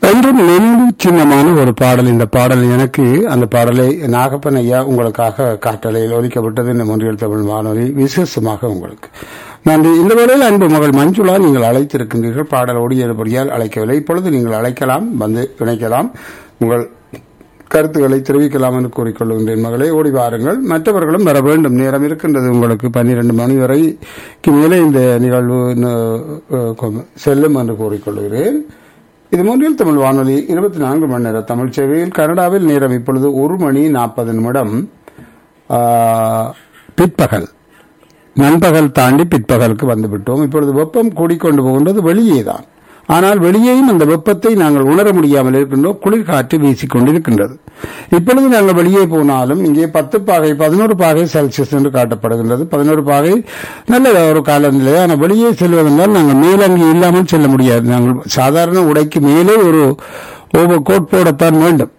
என்றும் நினைவு சின்னமான ஒரு பாடல் இந்த பாடல் எனக்கு அந்த பாடலை நாகப்பன் ஐயா உங்களுக்காக காற்றலையில் ஒலிக்கப்பட்டது இந்த முன்றியல் தமிழ் வானொலி விசேஷமாக உங்களுக்கு நன்றி இந்த வேளையில் அன்பு மகள் மஞ்சுளா நீங்கள் அழைத்திருக்கின்றீர்கள் பாடல் ஓடியபடியால் அழைக்கவில்லை இப்பொழுது நீங்கள் அழைக்கலாம் வந்து இணைக்கலாம் உங்கள் கருத்துக்களை தெரிவிக்கலாம் என்று கூறிக்கொள்கின்றேன் மகளே ஓடி வாருங்கள் மற்றவர்களும் வர வேண்டும் நேரம் இருக்கின்றது உங்களுக்கு பன்னிரண்டு மணி வரைக்கு மேலே இந்த நிகழ்வு இன்னும் செல்லும் என்று கூறிக்கொள்கிறேன் இது மூன்றில் தமிழ் வானொலி இருபத்தி நான்கு மணி நேர தமிழ் சேவையில் கனடாவில் நேரம் இப்பொழுது ஒரு மணி நாற்பது நிமிடம் ஆ, பிற்பகல் நண்பகல் தாண்டி பிற்பகலுக்கு வந்துவிட்டோம் இப்பொழுது வெப்பம் கூடிக்கொண்டு போகின்றது வெளியே தான் ஆனால் வெளியேயும் அந்த வெப்பத்தை நாங்கள் உணர முடியாமல் இருக்கின்றோம் குளிர் காற்று வீசிக் கொண்டிருக்கின்றது இப்பொழுது நாங்கள் வெளியே போனாலும் இங்கே பத்து பாகை பதினோரு பாகை செல்சியஸ் என்று காட்டப்படுகின்றது பதினோரு பாகை நல்ல ஒரு காலநிலை ஆனால் வெளியே செல்வதென்றால் நாங்கள் மேலங்கி இல்லாமல் செல்ல முடியாது நாங்கள் சாதாரண உடைக்கு மேலே ஒரு ஓவர் கோட் போடத்தான் வேண்டும்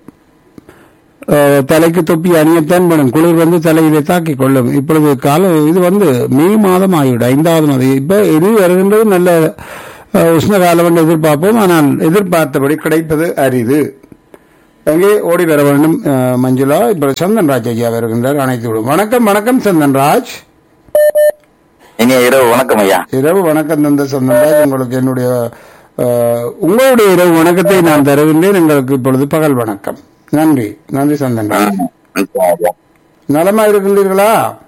அஹ், தலைக்கு தொப்பி அணியத்தான் வேணும் குளிர் வந்து தலையிலே தாக்கிக் கொள்ளும் இப்பொழுது கால இது வந்து மே மாதம் ஆகிவிடும் ஐந்தாவது மாதம் இப்ப இனி வருகின்றது நல்ல அஹ், உஷ்ண காலம் என்று எதிர்பார்ப்போம் ஆனால் எதிர்பார்த்தபடி கிடைப்பது அரிது எங்கே ஓடி வர வேண்டும் அஹ், மஞ்சுளா இப்ப சந்தன்ராஜ் ஐயா வருகின்றார் அனைத்து விடும் வணக்கம் வணக்கம் சந்தன்ராஜ் இனிய இரவு வணக்கம் ஐயா இரவு வணக்கம் தந்த சந்தன்ராஜ் உங்களுக்கு என்னுடைய அஹ், உங்களுடைய இரவு வணக்கத்தை நான் தருகின்றேன் எங்களுக்கு இப்பொழுது பகல் வணக்கம் நன்றி நன்றி சந்தன்ராஜ் நலமா இருக்கின்றீர்களா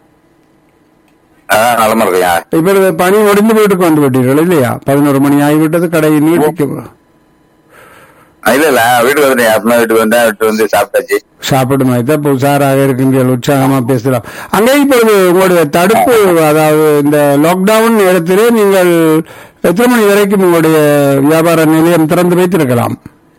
அதான் நலமா இருக்கு ஐயா இப்பொழுது பணி முடிந்து வீட்டுக்கு வந்து விட்டீர்கள் இல்லையா பதினோரு மணி ஆகிவிட்டது கடையை நீட்டிக்க இல்ல இல்ல வீட்டுக்கு வந்துட்டேன் அப்பமா வீட்டுக்கு வந்தேன் வீட்டு வந்து சாப்பிட்டாச்சு சாப்பிடும் தான் உஷாராக இருக்கின்றீர்கள் உற்சாகமா பேசலாம் அங்கே இப்பொழுது உங்களுடைய தடுப்பு அதாவது இந்த லாக்டவுன் நேரத்திலே நீங்கள் எத்தனை மணி வரைக்கும் உங்களுடைய வியாபார நிலையம் திறந்து வைத்திருக்கலாம்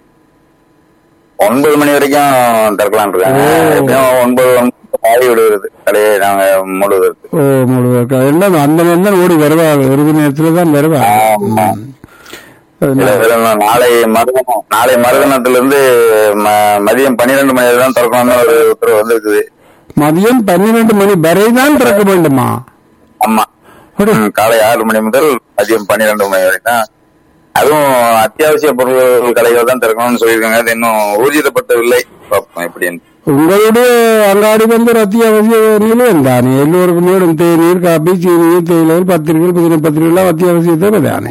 ஒன்பது மணி வரைக்கும் திறக்கலாம் இருக்காங்க ஓ. எப்படியும் ஒன்பது ஒன்பது ஆகி விடுகிறது கடையை நாங்க மூடுவதற்கு ஓ முழுவதும் என்ன அந்த நேரம் தான் ஓடி வருவாங்க ஒரு மணி நேரத்தில் தான் வருவாங்க ஆமா. ம். இல்ல, இல்ல, இல்ல, நாளை மறுதினம் நாளை மறுதினத்துல இருந்து ம- மதியம் பன்னிரெண்டு மணி வரை தான் திறக்கணும்னு ஒரு உத்தரவு வந்திருக்குது மதியம் பன்னிரண்டு மணி வரை தான் திறக்க வேண்டுமா ஆமா அட. ம், காலை ஆறு மணி முதல் மதியம் பன்னிரெண்டு மணி வரை தான் அதுவும் அத்தியாவசிய பொருட்கள் கடைகள் தான் திறக்கணும்னு சொல்லியிருக்காங்க அது இன்னும் ஊர்ஜிதப்படவில்லை பார்ப்போம் எப்படின்னு உங்களுடைய அங்காடி வந்து ஒரு அத்தியாவசிய நிலையம் தானே எல்லோருக்கும் மேலும் தேநீர் காபி சீனி தேயிலை பத்திரிகைகள் புதின பத்திரிகைகள் அத்தியாவசிய தேவை தானே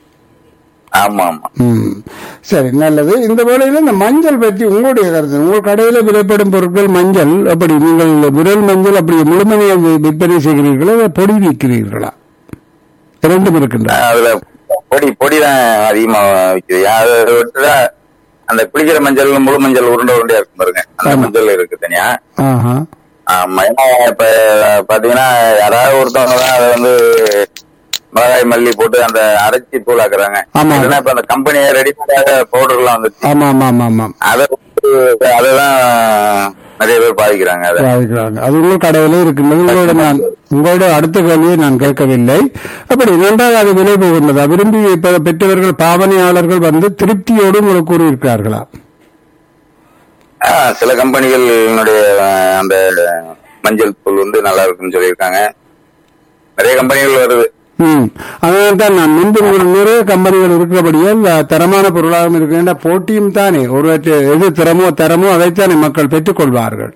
ஆமா ஆமா ம். சரி நல்லது இந்த வேளையில இந்த மஞ்சள் பற்றி உங்களுடைய கருத்து உங்கள் கடையில விலைப்படும் பொருட்கள் மஞ்சள் அப்படி நீங்கள் விரல் மஞ்சள் அப்படி முழுமையாக விற்பனை செய்கிறீர்களா இல்லை பொடி விற்கிறீர்களா இரண்டும் இருக்கின்றன அதுல பொடி பொடி தான் அதிகமா விக்குது அதை விட்டுட்டா அந்த குளிக்கிற மஞ்சள் முழு மஞ்சள் உருண்டை உருண்டையா இருக்கும் பாருங்க அந்த ஆமா. மஞ்சள் இருக்கு தனியா ஆஹா ஆமா ஏன்னா இப்ப பாத்தீங்கன்னா யாராவது ஒருத்தவங்க தான் அதை வந்து மிளகாய் மல்லி போட்டு அந்த அரைச்சி தூளாக்குறாங்க ஆமா. இல்லைன்னா இப்ப அந்த கம்பெனி ரெடிமேடாக பவுடர் எல்லாம் வந்துச்சு ஆமா ஆமா ஆமா ஆமா அதை வந்து அததான் நிறைய பேர் பாதிக்கிறாங்க அதை பாதிக்கிறாங்க அது உங்கள் கடையில இருக்கின்றது உங்களோட நான் உங்களோட அடுத்த கேள்வியை நான் கேட்கவில்லை அப்படி நன்றாக அது விலை போகின்றதா விரும்பி பெ- பெற்றவர்கள் பாவனையாளர்கள் வந்து திருப்தியோடு உங்களுக்கு கூறியிருக்கிறார்களா ஆ, சில கம்பெனிகளினுடைய அஹ், அந்த மஞ்சள் தூள் வந்து நல்லா இருக்குன்னு சொல்லியிருக்காங்க நிறைய கம்பெனிகள் வருது ம் அதனால தான் நான் முன்பு ஒரு நிறைய கம்பெனிகள் இருக்கிறபடியால் அஹ், தரமான பொருளாகவும் இருக்கின்ற போட்டியும் தானே ஒரு எது திறமோ தரமோ அதைத்தானே மக்கள் பெற்றுக்கொள்வார்கள்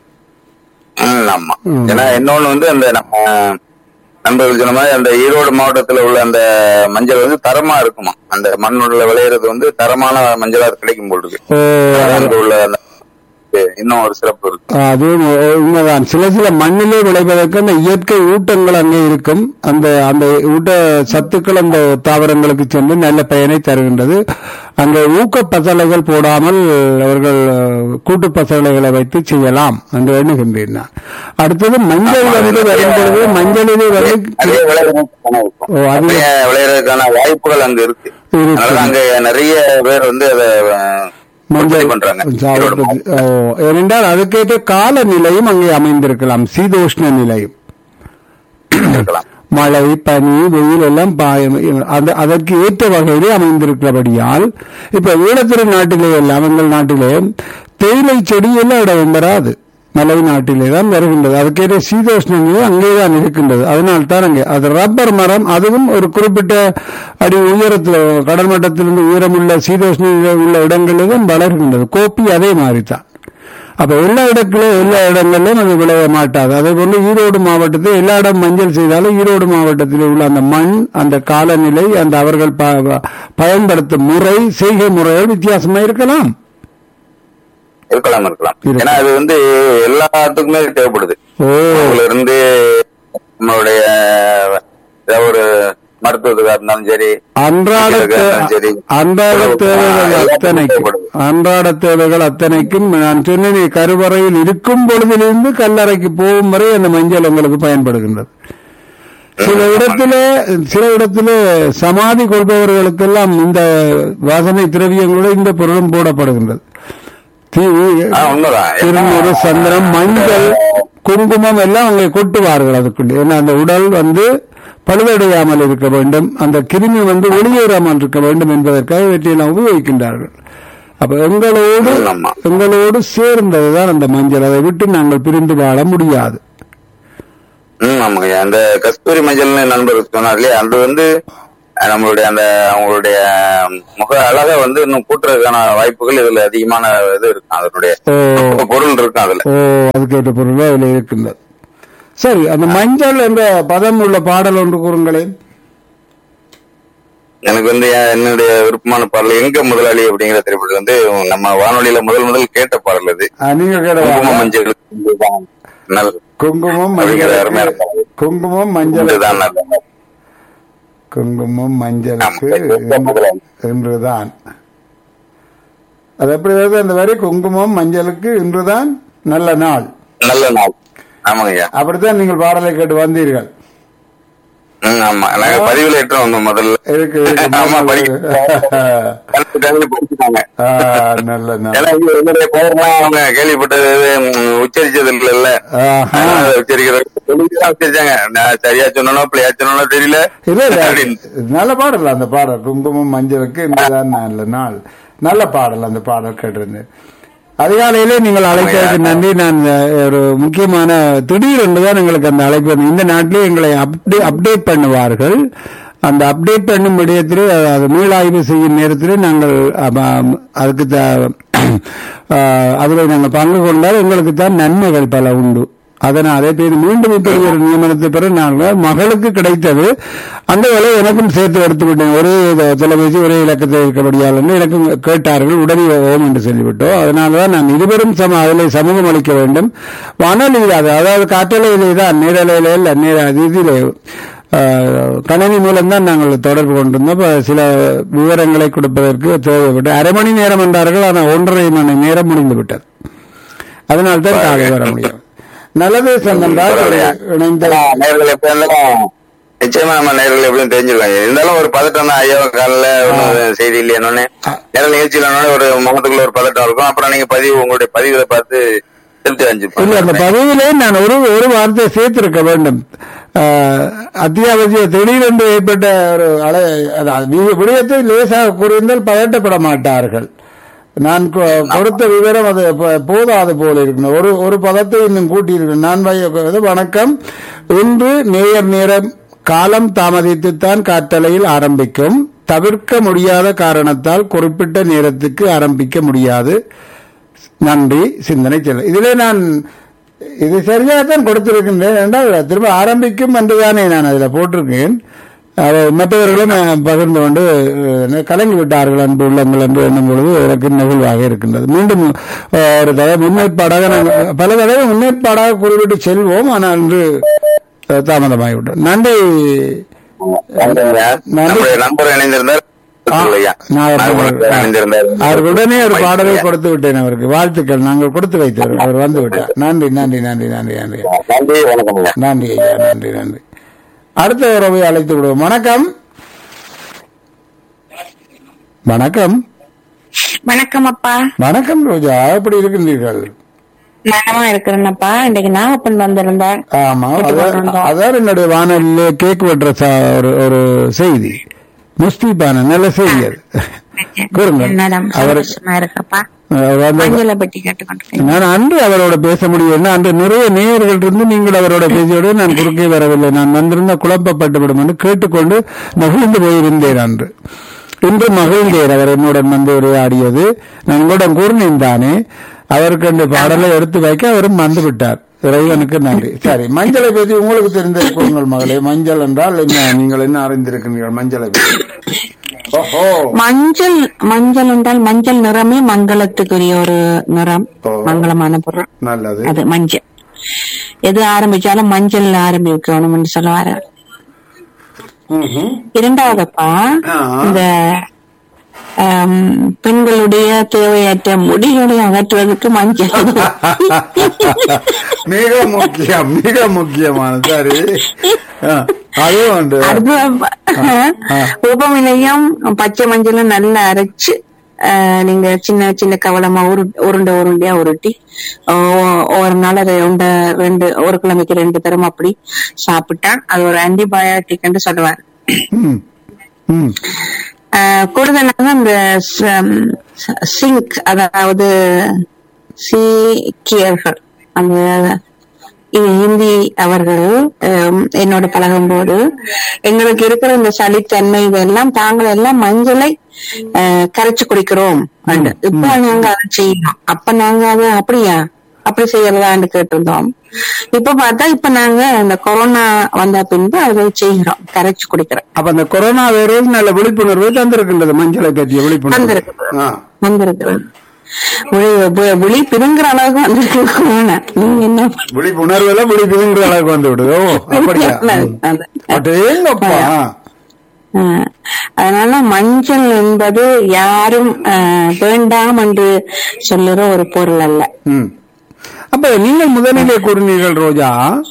ம், ஆமா ம். ஏன்னா இன்னொன்னு வந்து அந்த நம்ம நண்பர்கள் சொன்ன மாதிரி அந்த ஈரோடு மாவட்டத்துல உள்ள அந்த மஞ்சள் வந்து தரமா இருக்குமா அந்த மண்ணுள்ள விளையிறது வந்து தரமான மஞ்சளா கிடைக்கும் போல் இருக்கு ஓ, அங்க உள்ள அந்த இன்னும் ஒரு சிறப்பு இருக்கு அது உண்மைதான் சில சில மண்ணிலே விளைவதற்கு அந்த இயற்கை ஊட்டங்கள் அங்கே இருக்கும் அந்த அந்த ஊட்ட சத்துக்கள் அந்த தாவரங்களுக்கு சென்று நல்ல பயனை தருகின்றது அங்க ஊக்க பசலைகள் போடாமல் அவர்கள் அஹ், கூட்டு பசலைகளை வைத்து செய்யலாம் என்று எண்ணுகின்றேன் நான். அடுத்தது மஞ்சள் வந்து வரும்பொழுது மஞ்சளிலே வந்து நிறைய விளையிறதுக்கான இருக்கும் ஓ, அது- நிறைய விளையிறதுக்கான வாய்ப்புகள் அங்க இருக்கு இருக்கு. அதனால அங்க நிறைய பேர் வந்து அதை அஹ், மஞ்சள் உற்பத்தி பண்றாங்க ஈரோடு சாப்பிட்டது. மாவட்டத்துல. ஓ, ஏனென்றால் அதுக்கேற்ற காலநிலையும் அங்கே அமைந்திருக்கலாம் சீதோஷ்ண நிலையும் இருக்கலாம் மழை பனி வெயில் எல்லாம் பாயம் அது அதற்கு ஏற்ற வகையிலே அமைந்திருக்கிறபடியால் இப்ப ஈழத்திரு நாட்டிலே எல்லாம் எங்கள் நாட்டிலே தேயிலை செடி எல்லாம் இடம் வராது மலை நாட்டிலே தான் வருகின்றது அதுக்கேற்ற சீதோஷ்ணங்களும் அங்கேதான் இருக்கின்றது அதனால் தான் அங்கே அது ரப்பர் மரம் அதுவும் ஒரு குறிப்பிட்ட அடி உயரத்தில் கடல் மட்டத்திலிருந்து உயரமுள்ள சீதோஷ்ண உள்ள இடங்களில் தான் வளர்கின்றது கோப்பி அதே மாதிரி தான் அப்ப எல்லா இடத்திலும் எல்லா இடங்களிலும் அது விளைய மாட்டாது அதே போல ஈரோடு மாவட்டத்தில் எல்லா இடம் மஞ்சள் செய்தாலும் ஈரோடு மாவட்டத்தில் உள்ள அந்த மண் அந்த காலநிலை அந்த அவர்கள் ப- பயன்படுத்தும் முறை செய்கை முறைகள் வித்தியாசமா இருக்கலாம் இருக்கலாம் இருக்கலாம் இருக்கலாம். ஏன்னா அது வந்து எல்லாத்துக்குமே தேவைப்படுது ஓ அதுல இருந்து நம்மளுடைய ஏதாவது ஒரு மருத்துவத்துக்காக இருந்தாலும் சரி அன்றாட தே- சரி. அன்றாட தேவைகள் அத்தனைக்கும் அன்றாட தேவைகள் அத்தனைக்கும் நான் சொன்னேன் கருவறையில் இருக்கும் பொழுதிலிருந்து கல்லறைக்கு போகும் வரை அந்த மஞ்சள் உங்களுக்கு பயன்படுகின்றது சில இடத்துல சில இடத்துல சமாதி கொள்பவர்களுக்கெல்லாம் இந்த வாசனை திரவியங்களோட இந்த பொருளும் போடப்படுகின்றது தீ- ஆ, உண்மைதான் திருநூறு சந்திரம் மஞ்சள் குங்குமம் எல்லாம் அங்கே கொட்டுவார்கள் அதுக்குள்ள ஏன்னா அந்த உடல் வந்து பழுதடையாமல் இருக்க வேண்டும் அந்த கிருமி வந்து வெளியேறாமல் இருக்க வேண்டும் என்பதற்காக இவற்றையெல்லாம் உபயோகிக்கின்றார்கள் அப்ப எங்களோடு ஆமா. எங்களோடு சேர்ந்ததுதான் அந்த மஞ்சள் அதை விட்டு நாங்கள் பிரிந்து வாழ முடியாது ம் ஆமாங்க அந்த கஸ்தூரி மஞ்சள்னு நண்பர் சொன்னார் இல்லையா அது வந்து அஹ், நம்மளுடைய அந்த அவங்களுடைய முக அழகை வந்து இன்னும் கூட்டுறதுக்கான வாய்ப்புகள் இதுல அதிகமான இது இருக்கும் அதனுடைய ஓ பொருள் இருக்கும் அதுல ஓ அதுக்கேற்ற பொருள் அதில் இருக்கின்றது சரி அந்த மஞ்சள் என்ற பதம் உள்ள பாடல் ஒன்று கூறுங்களேன் எனக்கு வந்து என் என்னுடைய விருப்பமான பாடல் எங்க முதலாளி அப்படிங்கிற திரைப்படம் வந்து நம்ம வானொலியில முதல் முதல் கேட்ட பாடல் அது ஆ, நீங்க குங்கும கேட்ட மஞ்சள் நல்ல குங்குமம் அப்படிங்கிற அருமையான மஞ்சள் பாடல். குங்குமம் மஞ்சள் இதுதான் நல்ல குங்குமம் மஞ்சளுக்கு ஆமா. என்று- என்றுதான் அது எப்படி வருது அந்த வரி குங்குமம் மஞ்சளுக்கு இன்றுதான் நல்ல நாள் நல்ல நாள் ஆமாங்க ஐயா அப்படித்தான் நீங்கள் பாடலை கேட்டு வந்தீர்கள் ம், ஆமா நாங்க பதிவுல ஏற்றோம் வந்தோம் முதல்ல இருக்கு இருக்கு. ஆமா, படிக்க- கணக்கு கணக்கு படிச்சுட்டாங்க ஆ, நல்ல நாள் ஏன்னா இங்க என்னுடைய பெயர்லாம் அவங்க கேள்விப்பட்டது ம், உச்சரிச்சது இல்லைல்ல ஆஹா. அதனால உச்சரிக்கிறது சொல்லிதான் உச்சரிச்சாங்க நான் சரியா சொன்னனோ பிள்ளையா சொன்னனோ தெரியல இல்ல இல்ல அப்படின்னு. நல்ல பாடல் அந்த பாடல் குங்குமம் மஞ்சளுக்கு இன்றுதான் நல்ல நாள் நல்ல பாடல் அந்த பாடல் கேட்டிருந்தேன் அதிகாலையிலே நீங்கள் அழைத்ததற்கு நன்றி நான் அஹ், ஒரு முக்கியமான திடீர் என்றுதான் எங்களுக்கு அந்த அழைப்பு வந்தது. இந்த நாட்டிலே எங்களை அப்டே அப்டேட் பண்ணுவார்கள் அந்த அப்டேட் பண்ணும் விடயத்திலே அஹ், அது மீளாய்வு செய்யும் நேரத்திலே நாங்கள் அப்ப, அதுக்கு த- அஹ், அதில் நாங்கள் பங்கு கொண்டால் எங்களுக்கு தான் நன்மைகள் பல உண்டு அதனாலே பேர் மீண்டும் இப்படி ஒரு நியமனத்தை பெற நாங்கள் மகளுக்கு கிடைத்தது அந்த வேலை எனக்கும் சேர்த்து எடுத்து விட்டேன் ஒரே இது தொலைபேசி ஒரே இலக்கத்தில் இருக்கபடியால் என்று எனக்கும் கேட்டார்கள் உடனே ஓம் என்று சொல்லிவிட்டோம் அதனாலதான் நான் இருவரும் சம அதில் சமூகம் அளிக்க வேண்டும் வானொலி அது அதாவது காற்றலையிலே தான் நேரலையில இல்ல நேர இதிலே ஆஹ், கணினி மூலம்தான் நாங்கள் தொடர்பு கொண்டிருந்தோம் அப்ப சில விவரங்களை கொடுப்பதற்கு தேவைப்பட்டு அரை மணி நேரம் என்றார்கள் ஆனால் ஒன்றரை மணி நேரம் முடிந்து விட்டது அதனால் தான் காலை வர முடியும் நல்லதே சொன்னால் இணைந்த நேர்கள் எப்ப இருந்தாலும் நிச்சயமா நம்ம நேர்கள் எப்படியும் தெரிஞ்சிருக்காங்க இருந்தாலும் ஒரு பதட்டம் தான் ஐயோ காலைல ஒன்றும் செய்தி இல்லையானோன்னு நேரம் நிகழ்ச்சியில் ஒரு முகத்துக்குள்ள ஒரு பதட்டம் இருக்கும் அப்புறம் நீங்க பதிவு உங்களுடைய பதிவுகளை பார்த்து திருப்தி இல்ல அந்த அடைஞ்சிருப்பாங்க பதவியிலே நான் ஒரு ஒரு வார்த்தை சேர்த்திருக்க வேண்டும் ஆஹ், அத்தியாவசிய திடீரென்று ஏற்பட்ட ஒரு அலை அதாவது வி- விடயத்தை லேசாக கூறியிருந்தால் பதட்டப்பட மாட்டார்கள் நான் கொ- கொடுத்த விவரம் அது ப- போதாது போல இருக்கணும் ஒரு ஒரு பதத்தை இன்னும் கூட்டியிருக்கேன் நான் வை- வணக்கம் இன்று நேயர் நேரம் காலம் தாமதித்துத்தான் காற்றலையில் ஆரம்பிக்கும் தவிர்க்க முடியாத காரணத்தால் குறிப்பிட்ட நேரத்துக்கு ஆரம்பிக்க முடியாது நன்றி சிந்தனை செல்ல இதிலே நான் இது சரியாகத்தான் கொடுத்திருக்கின்றேன் என்றால் திரும்ப ஆரம்பிக்கும் என்றுதானே நான் அதில் போட்டிருக்கேன் அதை மற்றவர்களும் அஹ், பகிர்ந்து கொண்டு அஹ், கலங்கி விட்டார்கள் அன்பு உள்ளங்கள் என்று எண்ணும் பொழுது எனக்கு நெகிழ்வாக இருக்கின்றது மீண்டும் அஹ், ஒரு தடவை முன்னேற்பாடாக நாங்கள் பல தடவை முன்னேற்பாடாக குறிப்பிட்டு செல்வோம் ஆனால் இன்று அஹ், தாமதமாகிவிட்டோம் நன்றி நம்முடைய நண்பர் இணைந்திருந்தார் ஐயா நான் நாகப்பட்டினத்தில் இணைந்திருந்தார் அவர் உடனே ஒரு பாடலை கொடுத்து விட்டேன் அவருக்கு வாழ்த்துக்கள் நாங்கள் கொடுத்து வைத்தோம் அவர் வந்து விட்டார் நன்றி நன்றி நன்றி நன்றி நன்றி நன்றி வணக்கம் ஐயா நன்றி ஐயா நன்றி நன்றி அடுத்த உறவை அழைத்து விடுவோம் வணக்கம் வணக்கம் வணக்கம் அப்பா வணக்கம் ரோஜா எப்படி இருக்கின்றீர்கள் நலமா இருக்கிறேன்னப்பா இன்னைக்கு நாகப்பன் வந்திருந்தார் ஆமா அதான் அதான் என்னுடைய வானொலியில கேக் வெட்டுற ச- ஒரு ஒரு செய்தி முஸ்தீபான நல்ல செய்தி அது கூறுங்கள் நலம் அவர் சந்தோஷமா இருக்கப்பா அஹ் அந்த- மஞ்சளை பற்றி கேட்டுக்கொண்டிருக்கேன் நான் அன்று அவரோட பேச முடியும் அன்று நிறைய நேயர்கள் இருந்து நீங்கள் அவரோட பேசியோடு நான் குறுக்கே வரவில்லை நான் வந்திருந்த குழப்பப்பட்டுவிடும் என்று கேட்டுக்கொண்டு மகிழ்ந்து போயிருந்தேன் அன்று இன்று மகிழ்ந்தேன் அவர் என்னுடன் வந்து உரையாடியது நான் உங்களிடம் கூறினேன் தானே அவருக்கு அந்த பாடலை எடுத்து வைக்க அவரும் வந்து விட்டார் இறைவனுக்கு நன்றி சரி மஞ்சளை பற்றி உங்களுக்கு தெரிந்த கூறுங்கள் மகளே மஞ்சள் என்றால் என்ன நீங்கள் என்ன அறிந்திருக்கிறீர்கள் மஞ்சளை பற்றி ஓஹோ மஞ்சள் மஞ்சள் என்றால் மஞ்சள் நிறமே மங்களத்துக்குரிய ஒரு நிறம் ஓ. மங்களமான பொருள் நல்லது அது மஞ்சள் எது ஆரம்பிச்சாலும் மஞ்சள் ஆரம்பிக்கணும்னு சொல்லுவாரு ம்ஹும். இரண்டாவதுப்பா ஆ. இந்த ஆம், பெண்களுடைய தேவையற்ற முடிகளை அகற்றுவதற்கு மஞ்சள் மிக முக்கியம் மிக முக்கியமான சரி ஆ, அதுவும் உண்டு அடுத்து ஆ. உபமிலையும் பச்சை மஞ்சளும் நல்லா அரைச்சு ஆ, நீங்க சின்ன சின்ன கவலமா உரு உருண்டை உருண்டையா உருட்டி ஓ, ஒரு நாள் அதை உண்ட ரெண்டு ஒரு கிழமைக்கு ரெண்டு தரம் அப்படி சாப்பிட்டா அது ஒரு ஆன்டிபயோட்டிக் சொல்லுவார் ம். ம். ஆஹ் கூடுதலாக இந்த சிங்க் அதாவது சீக்கியர்கள் அந்த இ- ஹிந்தி அவர்கள் ஆம், என்னோட பழகும்போது எங்களுக்கு இருக்கிற இந்த சளித்தன்மை இதெல்லாம் தாங்கள் எல்லாம் மஞ்சளை ஆஹ், கரைச்சு குடிக்கிறோம் அப்படின்னு. இப்ப நாங்க அதை செய்யணும் அப்ப நாங்க அதை அப்படியா அப்படி செய்யறதான்னு கேட்டிருந்தோம் இப்ப பார்த்தா இப்ப நாங்க இந்த கொரோனா வந்த பின்பு அதை செய்கிறோம் கரைச்சு குடிக்கிறோம் அப்ப அந்த கொரோனா வைரஸ் நல்ல விழிப்புணர்வு தந்திருக்கின்றது மஞ்சளை பற்றிய விழிப்புணர்வு தந்திருக்குது. ஆ. வந்திருக்கிறது விழி- வி- விழி பிதுங்குற அளவுக்கு வந்திருக்கு கொரோனா. நீங்க என்ன விழிப்புணர்வுல விழிப்புங்கிற அளவுக்கு வந்து விடுது ஓ அப்படியா ம். அது. அடேங்கப்பா ஆ. அதனால மஞ்சள் என்பது யாரும் ஆ, வேண்டாம் என்று சொல்லுற ஒரு பொருள் அல்ல ம். அப்ப நீங்கள் முதலிலே கூறினீர்கள் ரோஜா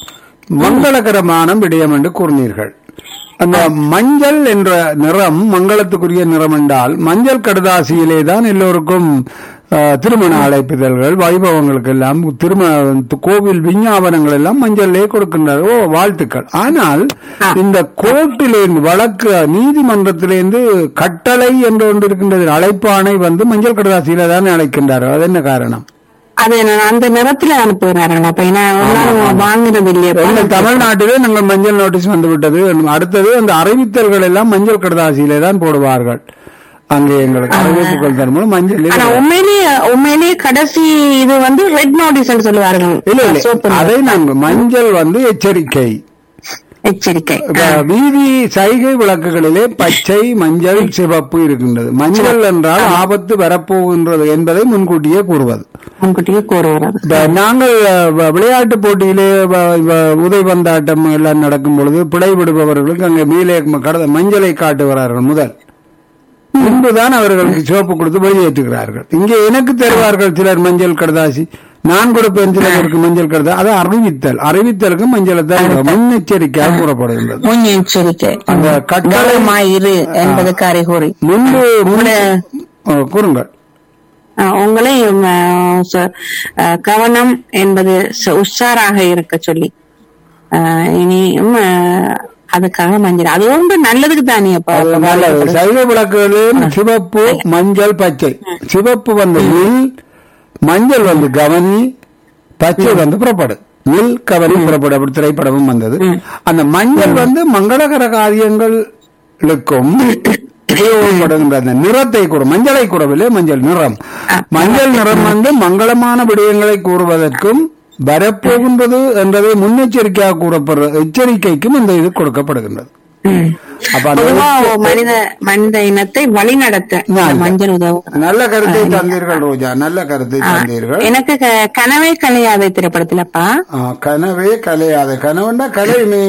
மங்களகரமான விடயம் என்று கூறினீர்கள் அந்த மஞ்சள் என்ற நிறம் மங்களத்துக்குரிய நிறம் என்றால் மஞ்சள் கடுதாசியிலே தான் எல்லோருக்கும் அஹ், திருமண அழைப்பிதழ்கள் வைபவங்களுக்கு எல்லாம் திருமண கோவில் விஞ்ஞாபனங்கள் எல்லாம் மஞ்சள்லே கொடுக்கின்றார் ஓ வாழ்த்துக்கள் ஆனால் இந்த கோர்ட்டிலிருந்து வழக்கு நீதிமன்றத்திலிருந்து கட்டளை என்று ஒன்று இருக்கின்றது அழைப்பாணை வந்து மஞ்சள் கடுதாசியில தான் அழைக்கின்றார்கள் அது என்ன காரணம் அது நான் அந்த நிறத்துல அனுப்புகிறார்கள் அப்ப ஏன்னா வாங்குறது எங்கள் இல்லையா தமிழ்நாட்டிலே நாங்கள் மஞ்சள் நோட்டீஸ் வந்து விட்டது அடுத்தது அந்த அறிவித்தல்கள் எல்லாம் மஞ்சள் கடதாசியிலே தான் போடுவார்கள் அங்கே எங்களுக்கு அறிவிப்புகள் தரும் மஞ்சள் ஆனா உண்மையிலேயே உண்மையிலேயே கடைசி இது வந்து ரெட் நோட்டீஸ் சொல்லுவார்கள் இல்ல இல்ல சோப்பு அதை நாங்கள் மஞ்சள் வந்து எச்சரிக்கை எச்சரிக்கை இப்ப வீதி சைகை விளக்குகளிலே பச்சை மஞ்சள் சிவப்பு இருக்கின்றது மஞ்சள் என்றால் ஆபத்து வரப்போகின்றது என்பதை முன்கூட்டியே கூறுவது முன்கூட்டியே கூறுகிறது இப்ப நாங்கள் அஹ், விளையாட்டு போட்டியிலே வ- வ- உதைபந்தாட்டம் எல்லாம் நடக்கும் பொழுது பிழை விடுபவர்களுக்கு அங்கே மேலே கடந்த மஞ்சளை காட்டுகிறார்கள் முதல் முன்புதான் அவர்களுக்கு சிவப்பு கொடுத்து வெளியேற்றுகிறார்கள் இங்கே எனக்கு தருவார்கள் சிலர் மஞ்சள் கடதாசி நான் கொடுப்பேன் சிலருக்கு மஞ்சள் கடதா அது அறிவித்தல் அறிவித்தலுக்கு மஞ்சளை தான் முன்னெச்சரிக்கையாக கூறப்படுகின்றது முன்னெச்சரிக்கை அந்த கட்டளை கவனமாயிரு என்பதற்கு அறிகுறி முன்பு முன்னே அஹ், கூறுங்கள் அஹ், உங்களை அஹ், ச- அஹ், கவனம் என்பது ச- உஷாராக இருக்க சொல்லி அஹ், இனியும் அஹ், அதுக்காக மஞ்சள் அது ரொம்ப நல்லதுக்கு தானே அப்ப அது நல்லது சைவ விளக்குகளில் சிவப்பு மஞ்சள் பச்சை சிவப்பு வந்து நில் மஞ்சள் வந்து கவனி பச்சை வந்து புறப்படு நில் கவனி புறப்படு அப்படி திரைப்படமும் வந்தது அந்த மஞ்சள் வந்து மங்களகர காரியங்களுக்கும் உபயோகப்படுகின்ற அந்த நிறத்தை கூற மஞ்சளை கூறவில்லை மஞ்சள் நிறம் மஞ்சள் நிறம் வந்து மங்களமான விடயங்களை கூறுவதற்கும் வரப்போகின்றது என்பதை முன்னெச்சரிக்கையாக கூறப்படுற எச்சரிக்கைக்கும் இந்த இது கொடுக்கப்படுகின்றது ம். அப்ப அந்த பொதுவா மனித மனித இனத்தை வழிநடத்த இந்த நல்ல. மஞ்சள் உதவும் நல்ல கருத்தை தந்தீர்கள் ரோஜா நல்ல கருத்தை தந்தீர்கள் எனக்கு க- கனவே கலையாத திரைப்படத்துலப்பா ஆ, கனவே கலையாத கனவுண்டா கலையுமே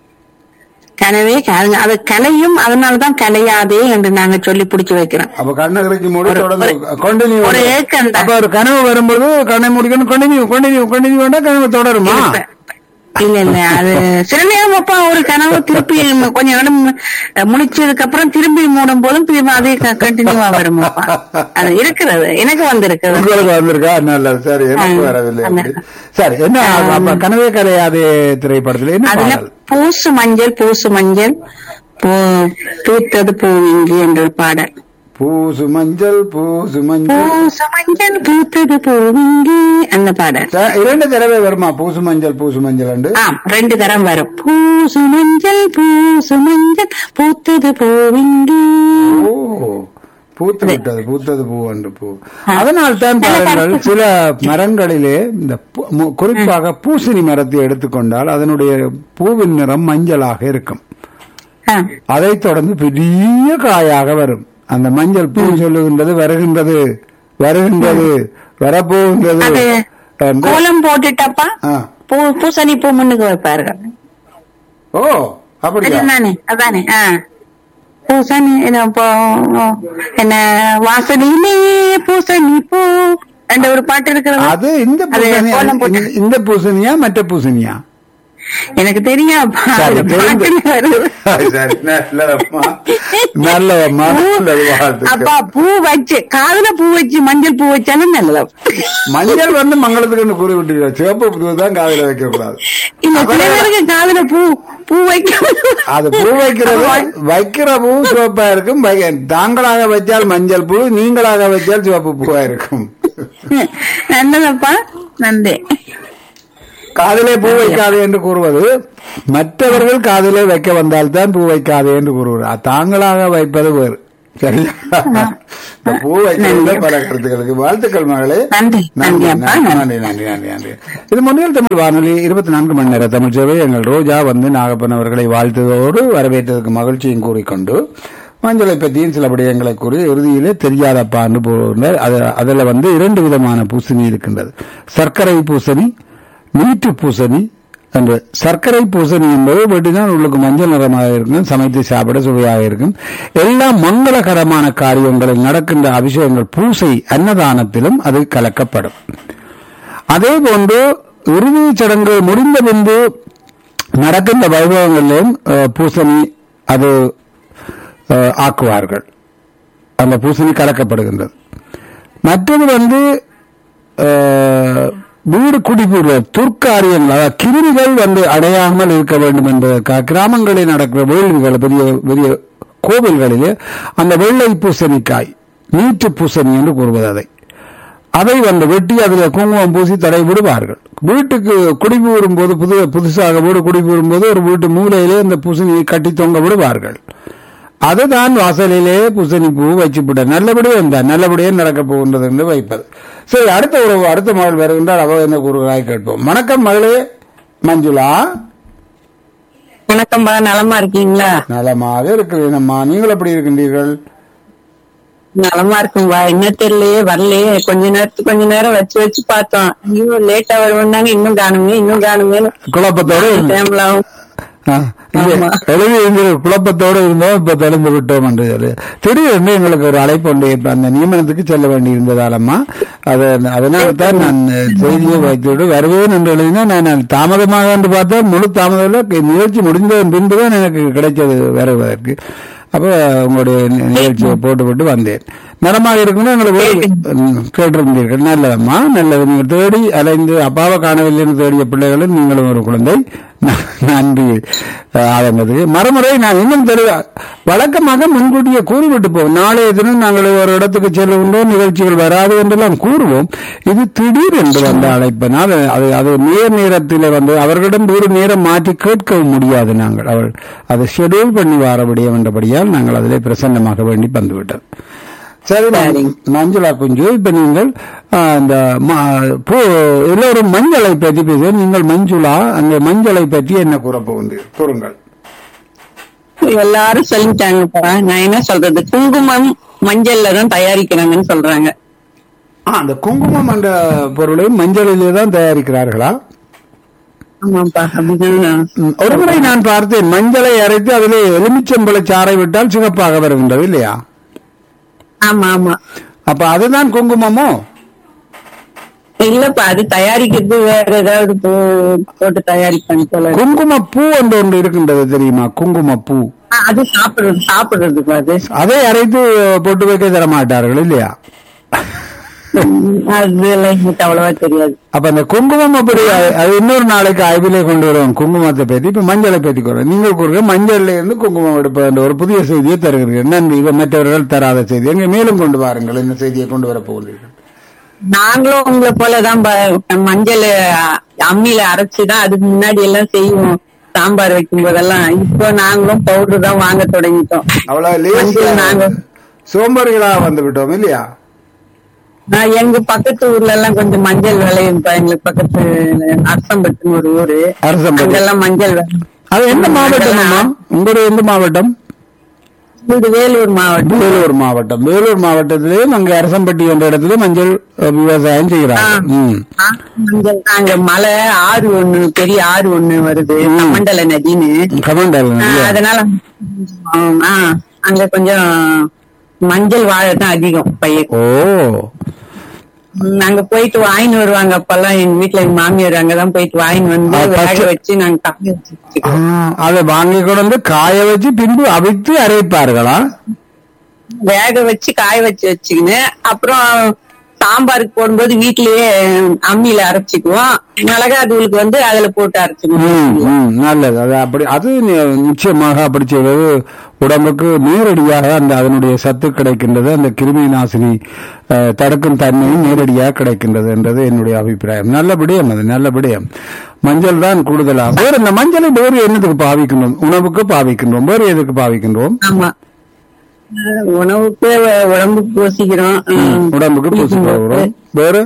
கனவே க- அது கலையும் அதனாலதான் கலையாதே என்று நாங்க சொல்லி புடிச்சு வைக்கிறோம் அப்ப கண்ணகரைக்கு மூடி தொடர்ந்து கண்டினியூ ஒரு ஏக்கம் தான் அப்ப ஒரு கனவு வரும்போது கண்ணை முடிக்கணும் கண்டினியூ கண்டினியூ கண்டினியூ வேண்டாம் கனவு தொடருமா இல்ல இல்ல அது சில நேரம் அப்பா ஒரு கனவு திருப்பி கொஞ்சம் இடம் முடிச்சதுக்கு அப்புறம் திரும்பி மூடும் போதும் திரும்பி அதே கண்டினியூவா வரும் அப்பா. அது இருக்கிறது எனக்கு வந்திருக்குது உங்களுக்கு வந்திருக்கா நல்லது சரி எனக்கு ஆ, வரவில்லை அந்த- அப்படி. சரி என்ன அப்ப கனவே கலையாதே திரைப்படத்துல என்ன அதுல பாடல் பூசு மஞ்சள் பூசு மஞ்சள் பூ- பூத்தது பூவிங்கு என்ற ஒரு பாடல் பூசு மஞ்சள் பூசு மஞ்சள் பூசு மஞ்சள் பூத்தது பூவிங்கே அந்த பாடல் த- இரண்டு தடவை வருமா பூசு மஞ்சள் பூசு மஞ்சள் அண்டு ஆம் ரெண்டு தரம் வரும் பூசு மஞ்சள் பூசு மஞ்சள் பூத்தது பூவிங்கே ஓ பூத்து விட்டது பூத்தது பூ அன்று பூ அதனால் தான் பாருங்கள் சில மரங்களிலே இந்த பூ- மு- குறிப்பாக பூசணி மரத்தை எடுத்துக்கொண்டால் அதனுடைய பூவின் நிறம் மஞ்சளாக இருக்கும் ஆ, அதைத் தொடர்ந்து பெரிய காயாக வரும் அந்த மஞ்சள் பூ சொல்லுகின்றது வருகின்றது வருகின்றது வரப்போகின்றது அது என்று- கோலம் போட்டுட்டப்பா ஆ. பூ பூசணி பூ முன்னுக்கு வைப்பார்கள் ஓ அப்படியா அதுதானே அதானே ஆ பூசணி என்ன இப்போ என்ன வாசலிலே பூசணி பூ என்ற ஒரு பாட்டு இருக்கிறது அது இந்த அது பூசணி கோலம் போட்டு இந்த- இந்த பூசணியா மற்ற பூசணியா எனக்கு தெரியும் சரி, தெரிந்து- பாட்டுல வருது சரி நல்லதம்மா நல்லதம்மா நல்லது வாழ்த்துக்கள். அப்பா பூ வச்சு காதுல பூ வச்சு மஞ்சள் பூ வச்சாலும் நல்லது மஞ்சள் வந்து மங்களத்துக்கு கூறி விட்டுருக்கோம் சிவப்பு பூ தான் காதுல வைக்க கூடாது இல்ல சில பேருக்கு காதுல பூ பூ வைக்க அது பூ வைக்கிறது வைக்கிற பூ சிவப்பா இருக்கும் வை- தாங்களாக வைத்தால் மஞ்சள் பூ நீங்களாக வைத்தால் சிவப்பு பூவா இருக்கும் நல்லதப்பா நன்றி காதிலே பூ வைக்காதே என்று கூறுவது மற்றவர்கள் காதிலே வைக்க வந்தால்தான் பூ வைக்காதே என்று கூறுவது தாங்களாக வைப்பது வேறு சரியா இந்த பூ வைக்கிறதுல பல கருத்துக்களுக்கு வாழ்த்துக்கள் மகளே நன்றி நன்றி நன்றி அப்பா நன்றி நன்றி நன்றி நன்றி நன்றி இது முன்னில் தமிழ் வானொலி இருபத்தி நான்கு மணி நேர தமிழ் சேவை எங்கள் ரோஜா வந்து நாகப்பன் அவர்களை வாழ்த்துவதோடு வரவேற்றதற்கு மகிழ்ச்சியும் கூறிக்கொண்டு மஞ்சளை பற்றியும் சில விடயங்களை கூறி இறுதியிலே தெரியாதப்பான்னு போகிறார் அதுல வந்து இரண்டு விதமான பூசணி இருக்கின்றது சர்க்கரை பூசணி நீட்டு பூசணி என்று சர்க்கரை பூசணி என்பது வெட்டினால் உள்ளுக்கு மஞ்சள் நிறமாக இருக்கும் சமைத்து சாப்பிட சுவையாக இருக்கும் எல்லா மங்களகரமான காரியங்களில் நடக்கின்ற அபிஷேகங்கள் பூசை அன்னதானத்திலும் அது கலக்கப்படும் அதே போன்று இறுதி சடங்கு முடிந்த பின்பு நடக்கின்ற வைபவங்களிலும் அஹ், பூசணி அது அஹ், ஆக்குவார்கள் அந்த பூசணி கலக்கப்படுகின்றது மற்றது வந்து அஹ், வீடு குடிபுற துர்க்காரியங்கள் அதாவது கிருமிகள் வந்து அடையாமல் இருக்க வேண்டும் என்பதற்காக கிராமங்களில் நடக்கிற வேள்விகள் பெரிய பெரிய கோவில்களிலே அந்த வெள்ளை பூசணிக்காய் நீட்டு பூசணி என்று கூறுவது அதை அதை வந்து வெட்டி அதில் குங்குமம் பூசி தடை விடுவார்கள் வீட்டுக்கு குடிபூறும் போது புது புதுசாக வீடு குடிபூறும் போது ஒரு வீட்டு மூலையிலே இந்த பூசணியை கட்டி தொங்க விடுவார்கள் அதுதான் வாசலிலே பூசணி பூ வச்சுவிட்ட நல்லபடியே இருந்தார் நல்லபடியே நடக்க போகின்றது என்று வைப்பது சரி அடுத்த உறவு அடுத்த மகள் வருகின்றால் அவ என்ன கூறுகிறாய் கேட்போம் வணக்கம் மகளே மஞ்சுளா வணக்கம்பா நலமா இருக்கீங்களா நலமாக இருக்கிறேன் அம்மா நீங்கள் எப்படி இருக்கின்றீர்கள் நலமா இருக்கும்பா என்ன தெரியலையே வரலையே கொஞ்ச நேரத்துக்கு கொஞ்ச நேரம் வச்சு வச்சு பார்த்தோம் ஐயோ லேட்டா வருவோம்னாங்க இன்னும் காணுமே இன்னும் காணுமேன்னு குழப்பத்தோடு இருந்தேன். டைம்ல ஆகும் ஆ, இங்கே ஆமா. எழுதி இருந்த குழப்பத்தோடு இருந்தோம் இப்ப தெளிந்து விட்டோம் என்று சொல்லி. திடீரென்று எங்களுக்கு ஒரு அழைப்பு உண்டு இப்ப அந்த நியமனத்துக்கு செல்ல வேண்டி இருந்ததாலம்மா அது அதனால தான் நான் செய்தியை வைத்துவிட்டு வருவேன் என்று எழுதினா நான் தாமதமாக என்று பார்த்தா முழு தாமதம் நிகழ்ச்சி முடிந்ததன் பின்புதான் எனக்கு கிடைச்சது வருவதற்கு அப்ப உங்களுடைய நி- நிகழ்ச்சியை போட்டுவிட்டு வந்தேன் நலமாக இருக்கணும் எங்களை கேட்டிருந்தீர்கள் நல்லதம்மா நல்லது நீங்கள் தேடி அலைந்து அப்பாவை காணவில்லை என்று தேடிய பிள்ளைகளும் நீங்களும் ஒரு குழந்தை ந- நன்றி ஆரம்பத்துக்கு மறுமுறை நான் இன்னும் தெளிவா வழக்கமாக முன்கூட்டியே கூறிவிட்டு போவோம் நாளைய தினம் நாங்கள் ஒரு இடத்துக்கு செல்லுகின்றோம் நிகழ்ச்சிகள் வராது என்றெல்லாம் கூறுவோம் இது திடீர் என்று வந்த அழைப்பினால் அது அது நேர் நேரத்தில் வந்து அவர்களிடம் ஒரு நேரம் மாற்றி கேட்கவும் முடியாது நாங்கள் அவள் அதை ஷெடியூல் பண்ணி வர விடியம் என்றபடியால் நாங்கள் அதிலே பிரசன்னமாக வேண்டி வந்துவிட்டோம் சரி ம- மஞ்சுளா குஞ்சு இப்ப நீங்கள் ஆ, இந்த ம- பூ எல்லோரும் மஞ்சளை பற்றி பேச நீங்கள் மஞ்சுளா அந்த மஞ்சளை பற்றி என்ன கூற போகின்றீர்கள் கூறுங்கள் எல்லாரும் சொல்லிட்டாங்கப்பா நான் என்ன சொல்றது குங்குமம் மஞ்சள்ல தான் தயாரிக்கிறாங்கன்னு சொல்றாங்க ஆ, அந்த குங்குமம் என்ற பொருளை மஞ்சளிலே தான் தயாரிக்கிறார்களா ஆமாப்பா அப்படிதான் ம், ஒரு முறை நான் பார்த்தேன் மஞ்சளை அரைத்து அதிலே எலுமிச்சம்பழ சாறை விட்டால் சிவப்பாக வருகின்றது இல்லையா ஆமா ஆமா அப்ப அதுதான் குங்குமமோ இல்லப்பா அது தயாரிக்கிறது வேற ஏதாவது போ- போட்டு தயாரிப்பாங்க போல குங்கும பூ என்று ஒன்று இருக்கின்றது தெரியுமா குங்கும பூ ஆ, அது சாப்பிடுறது சாப்பிடுறதுப்பா அது அதை அரைத்து போட்டு வைக்க தர மாட்டார்கள் இல்லையா அதெல்லாம் எனக்கு அவ்வளவா தெரியாது அப்ப அந்த குங்குமம் அப்படி அது- அது இன்னொரு நாளைக்கு ஆய்விலே கொண்டு வருவோம் குங்குமத்தை பத்தி இப்ப மஞ்சளை பத்தி கொள்றோம் நீங்கள் கூறுங்க மஞ்சள்ல இருந்து குங்குமம் எடுப்பது என்ற ஒரு புதிய செய்தியை தருகிறீர்கள் நன்றி இவ மற்றவர்கள் தராத செய்தி எங்க மேலும் கொண்டு வாருங்கள் இந்த செய்தியை கொண்டு வரப் போகிறீர்கள் நாங்களும் உங்களை போலதான் ப- மஞ்சள் அம்மியில அரைச்சுதான் அதுக்கு முன்னாடி எல்லாம் செய்வோம் சாம்பார் வைக்கும் போதெல்லாம் இப்போ நாங்களும் பவுடர் தான் வாங்க தொடங்கிட்டோம் அவ்வளவு மஞ்சள் லேசியா நாங்க சோம்பேறிகளாக வந்து விட்டோம் இல்லையா நான் எங்க பக்கத்து ஊர்ல எல்லாம் கொஞ்சம் மஞ்சள் விளையும் இப்ப எங்களுக்கு பக்கத்து அரசம்பட்டுன்னு ஒரு ஊரு அரசம்பட்டு. அங்கெல்லாம் மஞ்சள் விளையும். அது எந்த மாவட்டம் அம்மா உங்களுடைய எந்த மாவட்டம் இது வேலூர் மாவட்டம் வேலூர் மாவட்டம் வேலூர் மாவட்டத்திலேயும் அங்கே அரசம்பட்டி என்ற இடத்துல மஞ்சள் அஹ், விவசாயம் செய்கிறாங்க ம். ஆ, மஞ்சள் அங்க மலை ஆறு ஒண்ணு பெரிய ஆறு ஒண்ணு வருது மண்டல நதின்னு கமண்டல் ஆ, அதனால ஆம், ஆ, அங்க கொஞ்சம் மஞ்சள் வாழை தான் அதிகம் பயிர் ஓ ம், அங்க போயிட்டு வாங்கின்னு வருவாங்க அப்பெல்லாம் எங்க வீட்டுல எங்க மாமியார் அங்கதான் போயிட்டு வாங்கின்னு வந்து ஆ, வேக பச்சை- வச்சு நாங்க காய வச்சு ஆ, வச்சுக்குவோம். அதை வாங்கி கொண்டு வந்து காய வச்சு பின்பு அவித்து அரைப்பார்களா வேக வச்சு காய வச்சு வச்சுக்கின்னு அப்புறம் சாம்பாருக்கு போடும்போது வீட்லயே அம்மியில அரைச்சுக்குவோம் மிளகா தூளுக்கு வந்து அதுல போட்டு ம், அரைச்சுக்குவோம் ம், நல்லது அது அப்படி அது நி- நிச்சயமாக அப்படி செய்வது உடம்புக்கு நேரடியாக அந்த அதனுடைய சத்து கிடைக்கின்றது அந்த கிருமி நாசினி அஹ், தடுக்கும் தன்மையும் நேரடியாக கிடைக்கின்றது என்றது என்னுடைய அபிப்பிராயம் நல்ல விடயம் அது நல்ல விடயம் மஞ்சள் தான் கூடுதலாக வேறு இந்த மஞ்சளை வேறு என்னதுக்கு பாவிக்கின்றோம் உணவுக்கு பாவிக்கின்றோம் வேறு எதுக்கு பாவிக்கின்றோம் ஆமா அஹ் உணவுக்கு வ- உடம்புக்கு பூசிக்கிறோம் ம். உடம்புக்கு பூசி போகிறோம் வேறு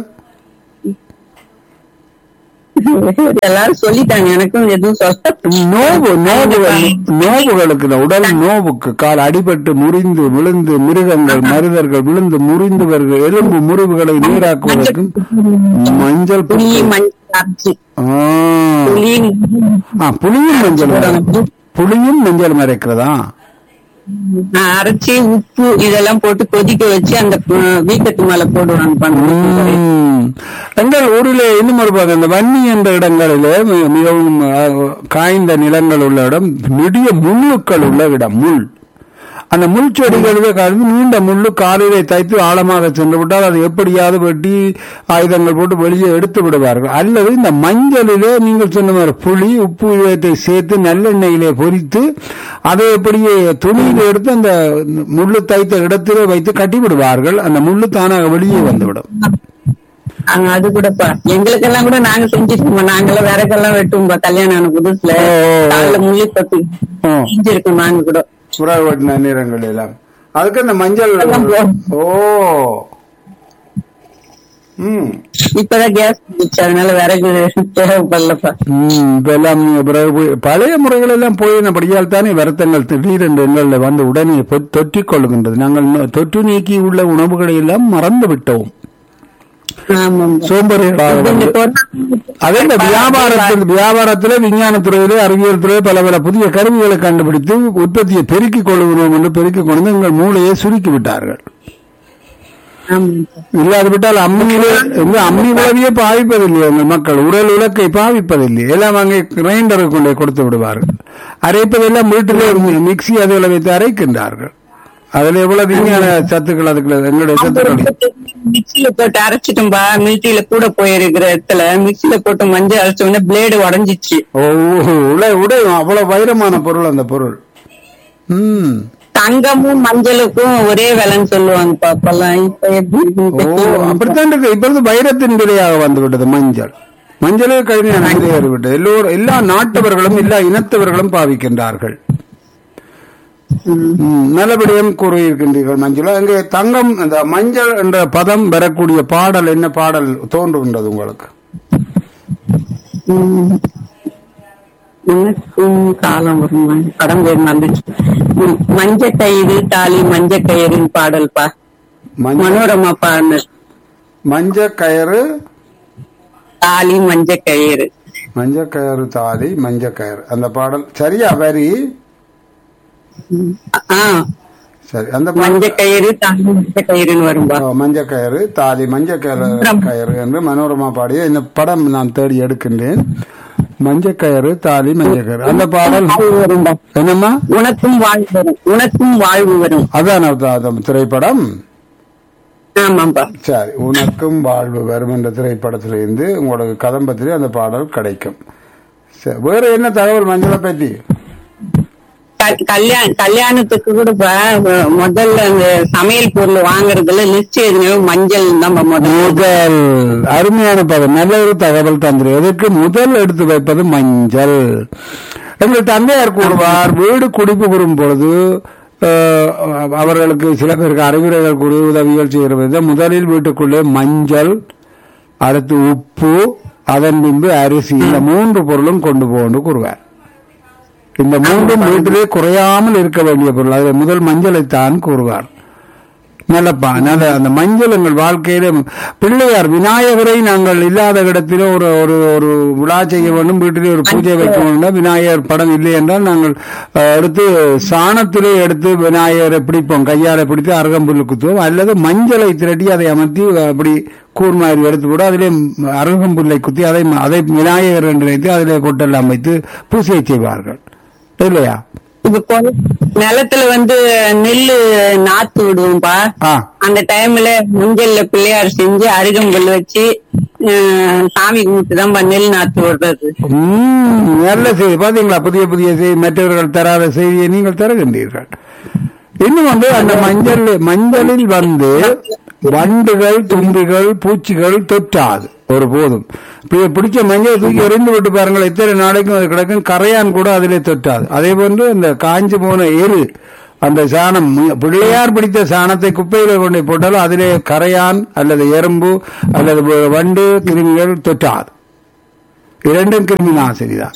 எல்லாரும் சொல்லிட்டாங்க எனக்கும் எதுவும் சொல்ல நோவு நோவுகள் நோவுகளுக்கு தான், உடல் நோவுக்கு கால் அடிபட்டு முறிந்து விழுந்து மிருகங்கள் மனிதர்கள் விழுந்து முறிந்தவர்கள் எலும்பு முறிவுகளை நீராக்குவதற்கும் மஞ்சள் புளி பூ- மஞ்சள் அரைச்சி ஆ. புளி ஆ, புளியும் மஞ்சள் மரை- புளியும் மஞ்சள் மறைக்கிறதா அஹ் அரைச்சி உப்பு இதெல்லாம் போட்டு கொதிக்க வச்சு அந்த அஹ், வீக்கத்து மேல போடுவாங்க பண்ணுவாங்க ம். எங்கள் ஊரிலே இன்னும் ஒரு பக்கம் இந்த வன்னி என்ற இடங்களிலே மி- மிகவும் அஹ், காய்ந்த நிலங்கள் உள்ள இடம் நெடிய முள்ளுக்கள் உள்ள இடம் முள் அந்த முள் செடிகளிலே கலந்து நீண்ட முள்ளு காலிலே தைத்து ஆழமாக சென்று விட்டால் அது எப்படியாவது வெட்டி ஆயுதங்கள் போட்டு வெளியே எடுத்து விடுவார்கள் அல்லது இந்த மஞ்சளிலே நீங்கள் சொன்ன மாதிரி புளி உப்பு இவற்றை சேர்த்து நல்லெண்ணெயிலே பொரித்து அதை எப்படியே துணியில எடுத்து அந்த முள்ளு தைத்த இடத்திலே வைத்து கட்டி விடுவார்கள் அந்த முள்ளு தானாக வெளியே வந்துவிடும் அங்க அது கூடப்பா எங்களுக்கெல்லாம் கூட நாங்க செஞ்சிருக்கோம் நாங்கெல்லாம் விறகெல்லாம் வெட்டுவோம்பா கல்யாணம் ஆன புதுசுல ஓ, ஓ, ஓ. காலைல முள்ளி தொட்டு ஓ. செஞ்சிருக்கோம் நாங்க கூட புறா வெட்டின நிறங்கள் எல்லாம் அதுக்கு அந்த மஞ்சள் அதெல்லாம் போ- ஓ ம் இப்பதான் கேஸ் வந்துச்சு அதனால விறகு தேவைப்படலப்பா ம், இப்ப எல்லாம் பிறகு போய்- பழைய முறைகள் எல்லாம் போயினபடியால் தானே வருத்தங்கள் திடீரென்று எங்களில் வந்து உடனே பொ- தொற்றிக் கொள்கின்றது நாங்கள் ந- தொற்று நீக்கி உள்ள உணவுகளை எல்லாம் மறந்து விட்டோம் ஆமாம் சோம்பேறிகளாக வந்து அதே இந்த வியாபாரத்தில் வியாபாரத்திலே விஞ்ஞானத்துறையிலே அறிவியல் துறையிலே பல பல புதிய கருவிகளை கண்டுபிடித்து உற்பத்தியை பெருக்கிக் கொள்கிறோம் என்று பெருக்கிக் கொண்டு எங்கள் மூளையை சுருக்கி விட்டார்கள் இல்லாது விட்டால் அம்மியிலே இந்த அம்மி உழவியே பாவிப்பதில்லை எங்கள் மக்கள் உரல் உலக்கை பாவிப்பதில்லை எல்லாம் அங்கே கிரைண்டருக்கு கொண்டு கொடுத்து விடுவார்கள் அரைப்பதெல்லாம் வீட்டிலே மிக்சி அதில் வைத்து அரைக்கின்றார்கள் அதுல எவ்வளவு விஞ்ஞான சத்துக்கள் அதுக்குள்ள எங்களுடைய சத்துக்கள் மிக்சியில போட்டு அரைச்சிட்டோம்பா மில்ட்டியில கூட போயிருக்கிற இடத்துல மிக்சியில போட்டு மஞ்சள் அரைச்ச உடனே பிளேடு உடஞ்சிச்சு ஓ உடை உடை அவ்வளவு வைரமான பொருள் அந்த பொருள் ம் தங்கமும் மஞ்சளுக்கும் ஒரே விலைன்னு சொல்லுவாங்க பாப்பெல்லாம் இப்ப எப்படி இருக்குன்னு ஓ தெரியல. அப்படித்தான் இருக்கு இப்பொழுது வைரத்தின் விலையாக வந்து விட்டது மஞ்சள் மஞ்சளே கடுமையான விலையாக விட்டது எல்லோரும் எல்லா நாட்டவர்களும் எல்லா இனத்தவர்களும் பாவிக்கின்றார்கள் ம், நல்லபடியும் கூறியிருக்கின்றீர்கள் மஞ்சள் அங்கே தங்கம் இந்த மஞ்சள் என்ற பதம் வரக்கூடிய பாடல் என்ன பாடல் தோன்றுகின்றது உங்களுக்கு உம். உனக்கும் காலம் வரும் படம் பேர் வந்துச்சு உம். மஞ்ச கயிறு தாலி மஞ்ச கயிறுன்னு பாடல்பா மஞ்சள் மனோரமா பாடின மஞ்ச கயிறு தாலி மஞ்ச கயிறு மஞ்ச கயிறு தாலி மஞ்ச கயிறு அந்த பாடல் சரியா வரி ஆ சரி அந்த பாடல் மஞ்ச கயிறு தாலி மஞ்ச கயிறுன்னு வரும்பா ஓ, மஞ்ச கயிறு தாலி மஞ்ச கயிறு கயிறு என்று மனோரமா பாடிய இந்த படம் நான் தேடி எடுக்கின்றேன் மஞ்ச கயிறு தாலி மஞ்ச கயிறு அந்த பாடல் வாழ்வு வரும்பா என்னம்மா உனக்கும் வாழ்வு வரும் உனக்கும் வாழ்வு வரும் அதான் அது- அது திரைப்படம் ஆமாப்பா சரி உனக்கும் வாழ்வு வரும் என்ற திரைப்படத்திலிருந்து உங்களுக்கு கதம்பத்திலே அந்த பாடல் கிடைக்கும் சரி, வேற என்ன தகவல் மஞ்சளை பற்றி க- கல்யாண கல்யாணத்துக்கு கூட இப்ப அஹ், முதல்ல அந்த சமையல் பொருள் வாங்குறதுல லிஸ்ட் எதுனா மஞ்சள் தான் முதல்ல முதல் அருமையான பதம் நல்ல ஒரு தகவல் தந்திரு எதற்கு முதல் எடுத்து வைப்பது மஞ்சள் எங்கள் தந்தையார் கூறுவார் வீடு குடிப்பு கூறும் பொழுது அஹ், அவர்களுக்கு சில பேருக்கு அறிவுரைகள் கூறி உதவிகள் செய்கிறது முதலில் வீட்டுக்குள்ளே மஞ்சள் அடுத்து உப்பு அதன் பின்பு அரிசி இந்த மூன்று பொருளும் கொண்டு போகணும் கூறுவார் இந்த மூன்றும் வீட்டிலே குறையாமல் இருக்க வேண்டிய பொருள் அதில் முதல் மஞ்சளைத்தான் கூறுவார் நல்லப்பா நல்ல அந்த மஞ்சள் எங்கள் வாழ்க்கையில பிள்ளையார் விநாயகரை நாங்கள் இல்லாத இடத்திலே ஒரு ஒரு ஒரு விழா செய்ய வேண்டும் வீட்டிலே ஒரு பூஜை வைக்க வேண்டும் விநாயகர் படம் இல்லை என்றால் நாங்கள் அஹ், எடுத்து சாணத்திலே எடுத்து விநாயகரை பிடிப்போம் கையால பிடித்து அருகம்புல் குத்துவோம் அல்லது மஞ்சளை திரட்டி அதை அமர்த்தி அப்படி கூர்மாரி எடுத்து கூட அதிலே அருகம்புல்லை குத்தி அதை அதை விநாயகர் என்று வைத்து அதிலே கொட்டெல்லாம் வைத்து பூஜை செய்வார்கள் இல்லையா இப்ப கொ- நிலத்துல வந்து நெல்லு நாத்து விடுவோம்பா ஆ அந்த டைம்ல மஞ்சள்ல பிள்ளையார் செஞ்சு அருகம்புல் வச்சு அஹ், சாமி கும்பிட்டு தான் நெல் நாத்து விடுறது ம், நல்ல செய்தி பாத்தீங்களா புதிய புதிய செய்தி மற்றவர்கள் தராத செய்தியை நீங்கள் தருகின்றீர்கள் இன்னும் வந்து அந்த மஞ்சள் மஞ்சளில் வந்து வண்டுகள் தும்பிகள் பூச்சிகள் தொற்றாது ஒரு போதும் பி- பிடிச்ச மஞ்சள் தூக்கி எறிந்து விட்டு பாருங்கள் எத்தனை நாளைக்கும் அது கிடக்கும் கரையான் கூட அதிலே தொற்றாது அதே போன்று இந்த காஞ்சு போன எரு அந்த சாணம் மு- பிள்ளையார் பிடித்த சாணத்தை குப்பையில கொண்டு போய் போட்டாலும் அதிலே கரையான் அல்லது எறும்பு அல்லது வ- வண்டு கிருமிகள் தொற்றாது இரண்டும் கிருமி நாசினி தான்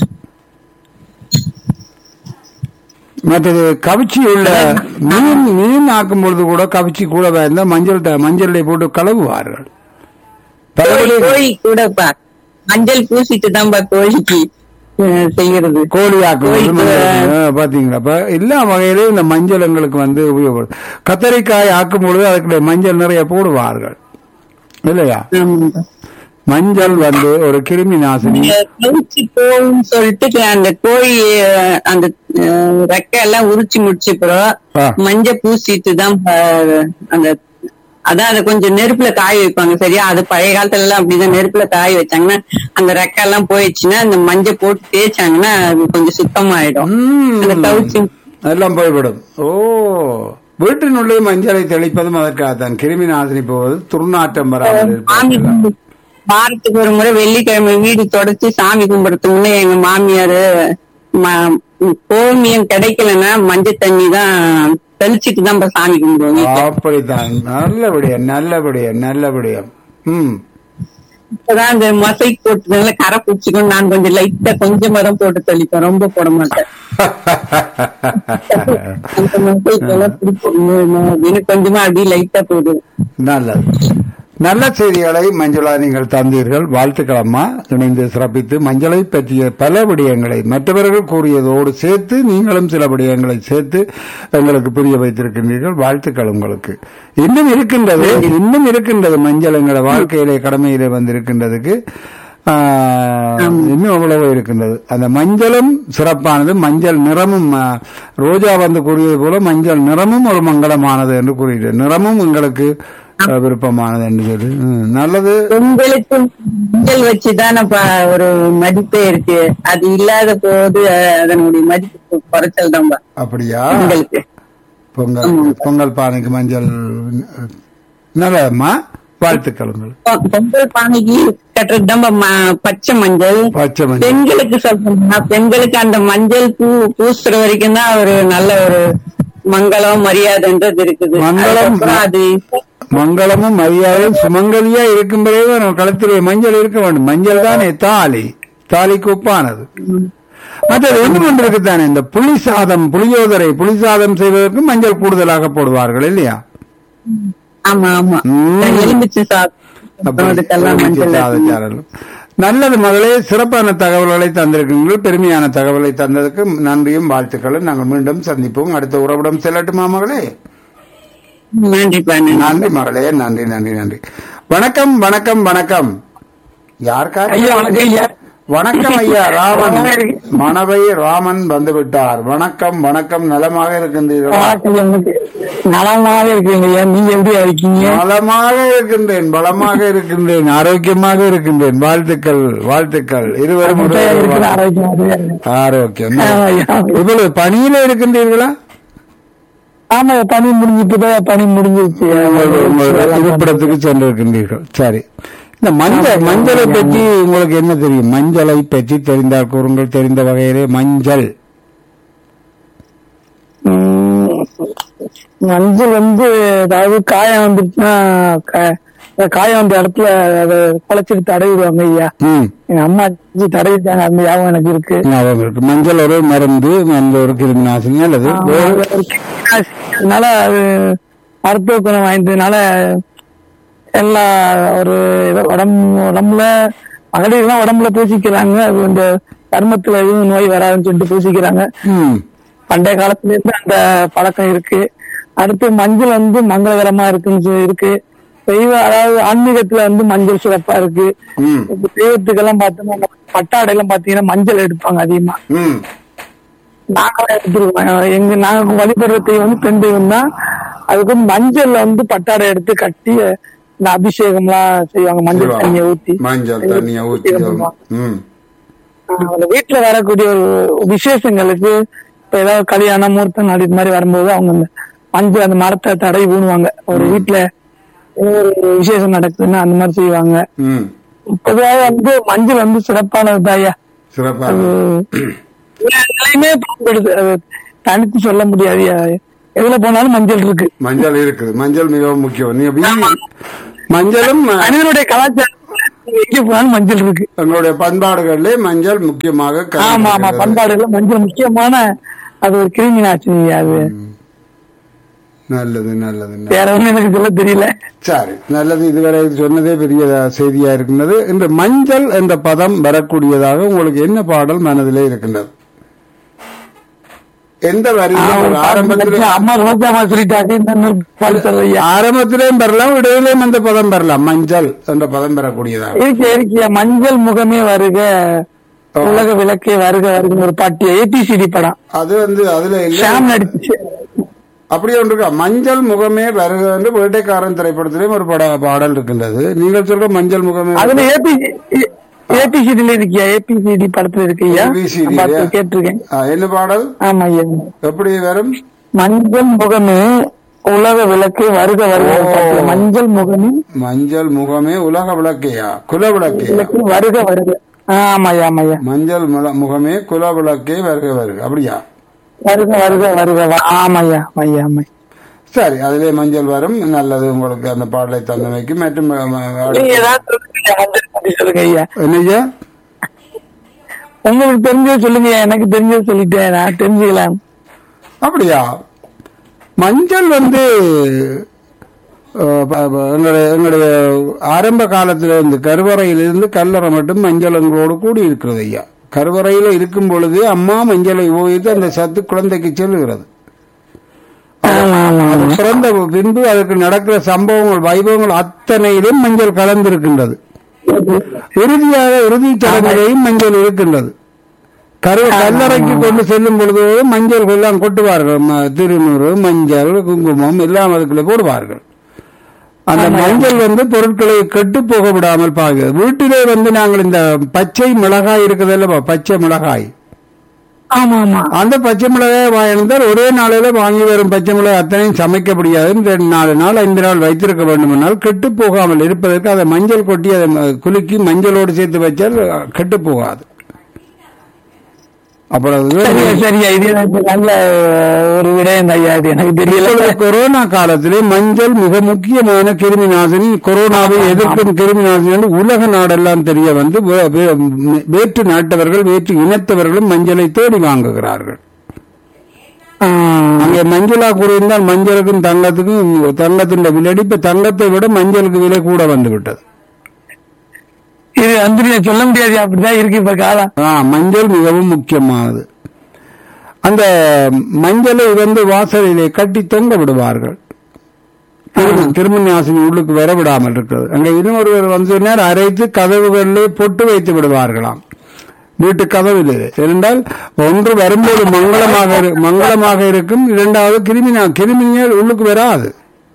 மற்றது கவிச்சி உள்ள மீன் மீன் ஆக்கும் பொழுது கூட கவிச்சி கூட இருந்தா மஞ்சள் த- மஞ்சளை போட்டு கலவுவார்கள் பலபடி கோழி கூடப்பா மஞ்சள் பூசிட்டு தான்ப்பா கோழிக்கு அஹ், செய்யறது கோழி ஆக்கும் பொழுது கோழிக்கு, மஞ்சள், ஆ, பாத்தீங்களா அப்ப எல்லா வகையிலும் இந்த மஞ்சள் எங்களுக்கு வந்து உபயோகப்படும் கத்தரிக்காய் ஆக்கும் பொழுது அதுக்கு மஞ்சள் நிறைய போடுவார்கள் இல்லையா ஆமாப்பா. மஞ்சள் வந்து ஒரு கிருமி நாசினி இந்த கவுச்சி கோழின்னு சொல்லிட்டு அந்த கோழி அஹ், அந்த அஹ், ரெக்கை எல்லாம் உரிச்சு முடிச்ச ஆ. பிறகு மஞ்சள் பூசிட்டு தான் ப- அந்த அதான் அதை கொஞ்சம் நெருப்புல காய வைப்பாங்க சரியா அது பழைய காலத்துல எல்லாம் அப்படிதான் நெருப்புல காய வச்சாங்கன்னா அந்த ரெக்கை எல்லாம் போயிடுச்சுன்னா அந்த மஞ்சள் போட்டு தேய்ச்சாங்கன்னா அது கொஞ்சம் சுத்தமாயிடும் ம். அந்த கவுச்சி எல்லாம் போய்விடும் ஓ வீட்டினுள்ளே மஞ்சளை தெளிப்பதும் அதற்காகத்தான் கிருமி நாசினி போவது துர்நாற்றம் வராமல் சாமி இருப்பதற்காக. கும்பிடு- வாரத்துக்கு ஒரு முறை வெள்ளிக்கிழமை வீடு தொடச்சி சாமி கும்பிடுறதுக்கு முன்னே எங்க மாமியாரு ம- கோமியம் கிடைக்கலன்னா மஞ்சள் தண்ணி தான் தெளிச்சிட்டு தான் இப்ப சாமி கும்பிடுவோம் வீட்டுல. அப்படித்தான் நல்லபடியா நல்லபடியா நல்லபடியா ம் இப்பதான் அந்த மசை போட்டதுனால கரை பிடிச்சிக்கும் நான் கொஞ்சம் லைட்டா கொஞ்சமா தான் போட்டு தெளிப்பேன் ரொம்ப போட மாட்டேன் அந்த மசைக்கெல்லாம் பிடிக்கும் அப்படின்னு கொஞ்சமா அப்படியே லைட்டா போடுவேன் நல்லது நல்ல செய்திகளை மஞ்சுளா நீங்கள் தந்தீர்கள் வாழ்த்துக்கள் அம்மா இணைந்து சிறப்பித்து மஞ்சளை பற்றிய பல விடயங்களை மற்றவர்கள் கூறியதோடு சேர்த்து நீங்களும் சில விடயங்களை சேர்த்து எங்களுக்கு புரிய வைத்திருக்கின்றீர்கள் வாழ்த்துக்கள் உங்களுக்கு இன்னும் இருக்கின்றது இன்னும் இருக்கின்றது மஞ்சள் எங்களோட வாழ்க்கையிலே கடமையிலே வந்திருக்கின்றதுக்கு ஆஹ், இன்னும் அவ்வளவு இருக்கின்றது அந்த மஞ்சளும் சிறப்பானது மஞ்சள் நிறமும் ஆ, ரோஜா வந்து கூறியது போல மஞ்சள் நிறமும் ஒரு மங்களமானது என்று கூறுகிறது நிறமும் எங்களுக்கு ஆ, விருப்பமானது என்று சொல்லி ம், நல்லது உங்களுக்கு மஞ்சள் வச்சுதானே ஒரு மதிப்பே இருக்கு அது இல்லாத போது அஹ், அதனுடைய மதிப்பு குறைச்சல் தான் அப்படியா உங்களுக்கு பொங்கல் பொங்கல் பானைக்கு மஞ்சள் நல்லதம்மா வாழ்த்துக்கள் உங்களுக்கு பொ- பொங்கல் பானைக்கு கட்டுறது தான் பச்சை மஞ்சள் பச்சை மஞ்சள் பெண்களுக்கு சொல்றேன்னா பெண்களுக்கு அந்த மஞ்சள் பூ பூசுற வரைக்கும் தான் ஒரு நல்ல ஒரு மங்களம் மரியாதைன்றது இருக்குது மங்களம் அதுக்கப்புறம் அது மங்களமும் மரியாதையும் சுமங்கலியா இருக்கும் பிறகு நம்ம களத்திலே மஞ்சள் இருக்க வேண்டும் மஞ்சள் தானே தாலி தாலிக்கு ஒப்பானது மற்றது ஒன்று ஒன்று இருக்குத்தானே இந்த புளி சாதம் புளியோதரை புளி சாதம் செய்வதற்கு மஞ்சள் கூடுதலாக போடுவார்கள் இல்லையா ஆமா ஆமா ம். எலுமிச்சை சாதம் அதுக்கெல்லாம் மஞ்சள் சாதச்சாரல். நல்லது மகளே சிறப்பான தகவல்களை தந்திருக்கீர்கள் பெருமையான தகவலை தந்ததுக்கு நன்றியும் வாழ்த்துக்களும் நாங்கள் மீண்டும் சந்திப்போம் அடுத்த உறவிடம் செல்லட்டுமா மகளே நன்றி பானு நன்றி மகளே நன்றி நன்றி நன்றி வணக்கம் வணக்கம் வணக்கம் யாருக்கா ஐயா வணக்கம் ஐயா வணக்கம் ஐயா ராமன் மணவை ராமன் வந்து விட்டார் வணக்கம் வணக்கம் நலமாக இருக்கின்றீர்களா நலமாக இருக்கீங்க ஐயா நீங்க எப்படி இருக்கீங்க நலமாக இருக்கின்றேன் பலமாக இருக்கின்றேன் ஆரோக்கியமாக இருக்கின்றேன் வாழ்த்துக்கள் வாழ்த்துக்கள் இருவரும் முட்டையா ஒருவர் இருக்கிற வாழ்த்து. ஆரோக்கியமாக இருக்கு. ஆரோக்கியம் ஆமா, ஐயா. இவ்வளவு பணியில இருக்கின்றீர்களா ஆமா பனி முடிஞ்சு இப்பதான் பனி முடிஞ்சிருச்சு உங்கள் உங்கள் இருப்பிடத்துக்கு சென்றிருக்கின்றீர்கள் சரி இந்த மஞ்சள் மஞ்சளை பற்றி உங்களுக்கு என்ன தெரியும் மஞ்சளை பற்றி தெரிந்தால் கூறுங்கள் தெரிந்த வகையிலே மஞ்சள் உம், மஞ்சள் வந்து அதாவது காயம் வந்துருச்சுன்னா க- அந்த காயம் வந்த இடத்துல அதை குழைச்சிட்டு தடவிடுவாங்க ஐயா ம் எங்க அம்மா அடிச்சு தடவிட்டாங்க அந்த ஞாபகம் எனக்கு இருக்கு ஞாபகம் இருக்கு மஞ்சள் ஒரு மருந்து மஞ்சள் ஒரு கிருமி நாசினி அல்லது வேறு- அதனால அது மருத்துவ குணம் வாய்ந்ததுனால எல்லா ஒரு இது உடம்பு உடம்புல மகளிர்லாம் உடம்புல பூசிக்கிறாங்க அது இந்த சருமத்துல எதுவும் நோய் வராதுன்னு சொல்லிட்டு பூசிக்கிறாங்க ம் பண்டைய காலத்துல இருந்து அந்த பழக்கம் இருக்கு அடுத்து மஞ்சள் வந்து மங்களகரமா இருக்குன்னு சொல்லி இருக்கு தெய்வ அதாவது ஆன்மீகத்துல வந்து மஞ்சள் சிறப்பா இருக்கு ம் இப்ப தெய்வத்துக்கெல்லாம் பார்த்தோம்னா பட்டாடை எல்லாம் பாத்தீங்கன்னா மஞ்சள் எடுப்பாங்க அதிகமா ம் நாங்க எடுத்துருக்கோம் எங்க நாங்க வழிபடுற தெய்வம் வந்து பெண் தெய்வம் தான் அதுக்கு வந்து மஞ்சள்ல வந்து பட்டாடை எடுத்து கட்டி இந்த அபிஷேகம்லாம் செய்வாங்க மஞ்சள் செய்வாங்க. தண்ணியை ஊத்தி மஞ்சள் தண்ணியை ஊற்றி அபிஷேகம் பண்ணுவாங்க. ம் ஆஹ் அந்த வீட்டுல வரக்கூடிய ஒரு விசேஷங்களுக்கு இப்ப ஏதாவது கல்யாணம் மூர்த்த நாள் இது மாதிரி வரும்போது அவங்க அந்த மஞ்சள் அந்த மரத்தை தடவி ஊணுவாங்க ஒரு வீட்டுல ஏதோ ஒரு விசேஷம் நடக்குதுன்னா அந்த மாதிரி செய்வாங்க ம் பொதுவாக வந்து மஞ்சள் வந்து சிறப்பானது தாயா சிறப்பாக எல்லாமே பயன்படுது அது தனித்து சொல்ல முடியாது எதுல போனாலும் மஞ்சள் இருக்கு மஞ்சள் இருக்குது மஞ்சள் மிகவும் முக்கியம் நீங்க வீ- மஞ்சளும் அஹ், மனிதனுடைய கலாச்சாரம் எங்க போனாலும் மஞ்சள் இருக்கு எங்களுடைய பண்பாடுகளிலே மஞ்சள் முக்கியமாக ஆமா ஆமா கலந்திருக்கிறது. பண்பாடுல மஞ்சள் முக்கியமான அது ஒரு கிருமி நாச்சினி அது நல்லது நல்லது நல்லது. வேற ஒண்ணும் எனக்கு சொல்ல தெரியல சரி நல்லது இதுவரை சொன்னதே பெரிய செய்தியா இருக்கின்றது இந்த மஞ்சள் என்ற பதம் வரக்கூடியதாக உங்களுக்கு என்ன பாடல் மனதிலே இருக்கின்றது எந்த வரியிலும் ஆரம்பத்தில் அம்மா ரோஜாமா சொல்லிட்டாங்க இந்த நூல் பாட்டு சொல்றியா ஆரம்பத்திலேயும் பெறலாம் இடையிலேயும் அந்த பதம் பெறலாம் மஞ்சள் என்ற பதம் பெறக்கூடியதாக இருக்கு இருக்கு மஞ்சள் முகமே வருக உலக விளக்கே வருக வருக ஒரு பாட்டு ஏபிசிடி படம் அது வந்து அதுல இல்ல ஷாம் நடிச்சு அப்படியே ஒன்று இருக்கா மஞ்சள் முகமே வருக என்று வேட்டைக்காரன் திரைப்படத்திலேயும் ஒரு பட பாடல் இருக்கின்றது நீங்கள் சொல்ற மஞ்சள் முகமே அதுல ஏபிசி ஏபிசிடில இருக்கியா ஏபிசிடி படத்துல இருக்கியா ABCD நான் பார்த்து கேட்டிருக்கேன் ஆ, என்ன பாடல் ஆமா ஐயா எப்படி வரும் மஞ்சள் முகமே உலக விளக்கு வருக வருக ஒரு பாட்டுல மஞ்சள் முகமே மஞ்சள் முகமே உலக விளக்கையா குல விளக்கையா விளக்கு வருக வருக ஆமாய்யா ஆமாய்யா மஞ்சள் முல- முகமே குல விளக்கே வருக வருக அப்படியா வருக வருக வருக வ- ஆமாய்யா ஐயா ஆமாய்யா சரி அதிலே மஞ்சள் வரும் நல்லது உங்களுக்கு அந்த பாடலை தந்தமைக்கு மற்றும் அஹ், அஹ், நீங்க ஏதாவது சொல்லுங்க, மஞ்சள் பத்தி சொல்லுங்க ஐயா என்னய்யா உங்களுக்கு தெரிஞ்சது சொல்லுங்க எனக்கு தெரிஞ்சது சொல்லிட்டேன் நான் தெரிஞ்சுக்கலாம் அப்படியா மஞ்சள் வந்து அஹ், ப- ப- எங்களுடைய எங்களுடைய ஆரம்ப காலத்துல இருந்து கருவறையிலிருந்து கல்லறை மட்டும் மஞ்சள் எங்களோடு கூடி இருக்கிறது ஐயா கருவறையில இருக்கும் பொழுது அம்மா மஞ்சளை உபயோகித்து அந்த சத்து குழந்தைக்கு செல்லுகிறது ஆமா ஆமா அது பிறந்த பின்பு அதுக்கு நடக்கிற சம்பவங்கள் வைபவங்கள் அத்தனையிலும் மஞ்சள் கலந்திருக்கின்றது இறுதியாக இறுதி சடங்கிலையும் மஞ்சள் இருக்கின்றது கரு கல்லறைக்கு கொண்டு செல்லும் பொழுது மஞ்சள் எல்லாம் கொட்டுவார்கள் ம- திருநூறு மஞ்சள் குங்குமம் எல்லாம் அதுக்குள்ள போடுவார்கள் அந்த மஞ்சள் வந்து பொருட்களை கெட்டு போக விடாமல் பாக்குது வீட்டிலே வந்து நாங்கள் இந்த பச்சை மிளகாய் இருக்குது அல்லவா பச்சை மிளகாய் ஆமா ஆமா அந்த பச்சை மிளகாய் வாங்கியிருந்தால் ஒரே நாளையில வாங்கி வரும் பச்சை மிளகாய் அத்தனையும் சமைக்க முடியாது ரெண்டு நாலு நாள் ஐந்து நாள் வைத்திருக்க வேண்டுமென்றால் கெட்டு போகாமல் இருப்பதற்கு அதை மஞ்சள் கொட்டி அதை ம- குலுக்கி மஞ்சளோடு சேர்த்து வச்சால் கெட்டு போகாது அப்புறம் அது சரியா சரியா இது எனக்கு நல்ல ஒரு விடயம் ஐயா இது எனக்கு தெரியல இப்பொழுது கொரோனா காலத்திலே மஞ்சள் மிக முக்கியமான கிருமி நாசினி கொரோனாவை எதிர்க்கும் கிருமி நாசினி என்று உலக நாடெல்லாம் தெரிய வந்து வே- வே- வேற்று நாட்டவர்கள் வேற்று இனத்தவர்களும் மஞ்சளை தேடி வாங்குகிறார்கள் ஆ, அங்கே மஞ்சளா கூறியிருந்தால் மஞ்சளுக்கும் தங்கத்துக்கும் தங்கத்தின் விலை இப்ப தங்கத்தை விட மஞ்சளுக்கு விலை கூட வந்து விட்டது இது வந்து நீங்க சொல்ல முடியாது அப்படிதான் இருக்கு இப்ப காலம் ஆ, மஞ்சள் மிகவும் முக்கியமானது அந்த மஞ்சளை வந்து வாசலிலே கட்டி தொங்க விடுவார்கள் திரும- திருமணாசினி உள்ளுக்கு வர விடாமல் இருக்கிறது அங்க இன்னொருவர் வந்து சொன்னார் அரைத்து கதவுகளிலே பொட்டு வைத்து விடுவார்களாம் வீட்டு கதவில் ஏனென்றால் ஒன்று வரும்போது மங்களமாக இரு- மங்களமாக இருக்கும் இரண்டாவது கிருமி கிருமிகள் உள்ளுக்கு வராது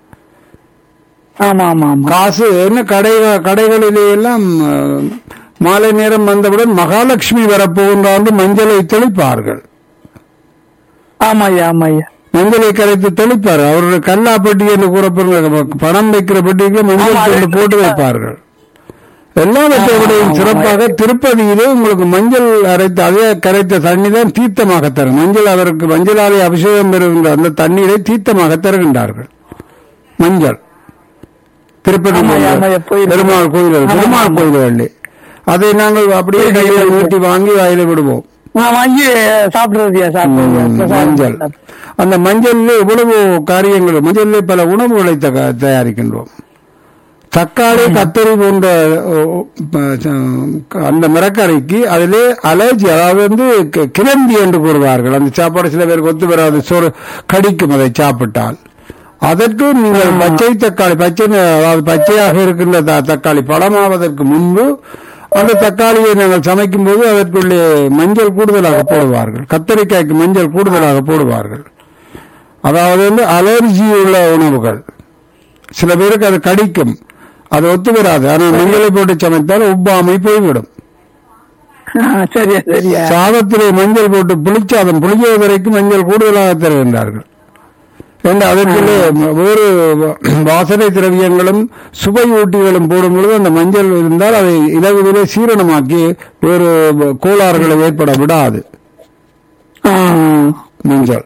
ஆமா ஆமா ஆமா காசு என்ன கடை கடைகளிலே எல்லாம் அஹ், மாலை நேரம் வந்தவுடன் மகாலட்சுமி வரப்போகின்றார் என்று மஞ்சளை தெளிப்பார்கள் ஆமா ஐயா ஆமா ஐயா மஞ்சளை கரைத்து தெளிப்பார் அவருடைய கல்லா பெட்டி என்று கூறப்படுற பணம் வைக்கிற பெட்டிக்கு மஞ்சள் ஆமா, கொண்டு போட்டு வைப்பார்கள் எல்லாவற்றை விடையும் சிறப்பாக திருப்பதியிலே உங்களுக்கு மஞ்சள் அரைத்த அதே கரைத்த தண்ணி தான் தீர்த்தமாக தரும் மஞ்சள் அவருக்கு மஞ்சளாலே அபிஷேகம் பெறுகின்ற அந்த தண்ணீரை தீர்த்தமாக தருகின்றார்கள் மஞ்சள் திருப்பதி ஆமா, மஞ்சள். ஆமா, போய் பெருமாள் கோயில் ஆமா, பெருமாள் ஆமா. கோயில் வள்ளி அதை நாங்கள் அப்படியே கையில ஊட்டி வாங்கி வாயில விடுவோம் நான் வாங்கி சாப்பிடுறதுயா சாப்பிடுறது மஞ்சள் அந்த மஞ்சள்ல எவ்வளவு காரியங்கள் மஞ்சள்ல பல உணவுகளை தக- தயாரிக்கின்றோம் தக்காளி கத்தரி போன்ற ஓ, ப- ச- அந்த மரக்கரைக்கு அதிலே அலர்ஜி அதாவது வந்து கி- கிளம்பி என்று கூறுவார்கள் அந்த சாப்பாடு சில பேருக்கு ஒத்து வராது சோறு கடிக்கும் அதை சாப்பிட்டால் அதற்கு நீங்கள் பச்சை தக்காளி பச்சை அதாவது பச்சையாக இருக்கின்ற த- தக்காளி பழமாவதற்கு முன்பு அந்த தக்காளியை நாங்கள் சமைக்கும் போது அதற்குள்ளே மஞ்சள் கூடுதலாக போடுவார்கள் கத்தரிக்காய்க்கு மஞ்சள் கூடுதலாக போடுவார்கள் அதாவது வந்து அலர்ஜி உள்ள உணவுகள் சில பேருக்கு அது கடிக்கும் அது ஒத்து வராது ஆனால் மஞ்சளை போட்டு சமைத்தால் உப்பாமை போய்விடும் சரியா சரியா சாதத்திலே மஞ்சள் போட்டு புளிச்சாதம் புளிய வரைக்கும் மஞ்சள் கூடுதலாக தருகின்றார்கள் ஏன்னா அதற்குள்ளே வேறு வாசனை திரவியங்களும் சுவை ஊட்டிகளும் போடும் பொழுது அந்த மஞ்சள் இருந்தால் அதை இலகுவிலே சீரணமாக்கி வேறு கோளாறுகளை ஏற்பட விடாது ஆ. மஞ்சள்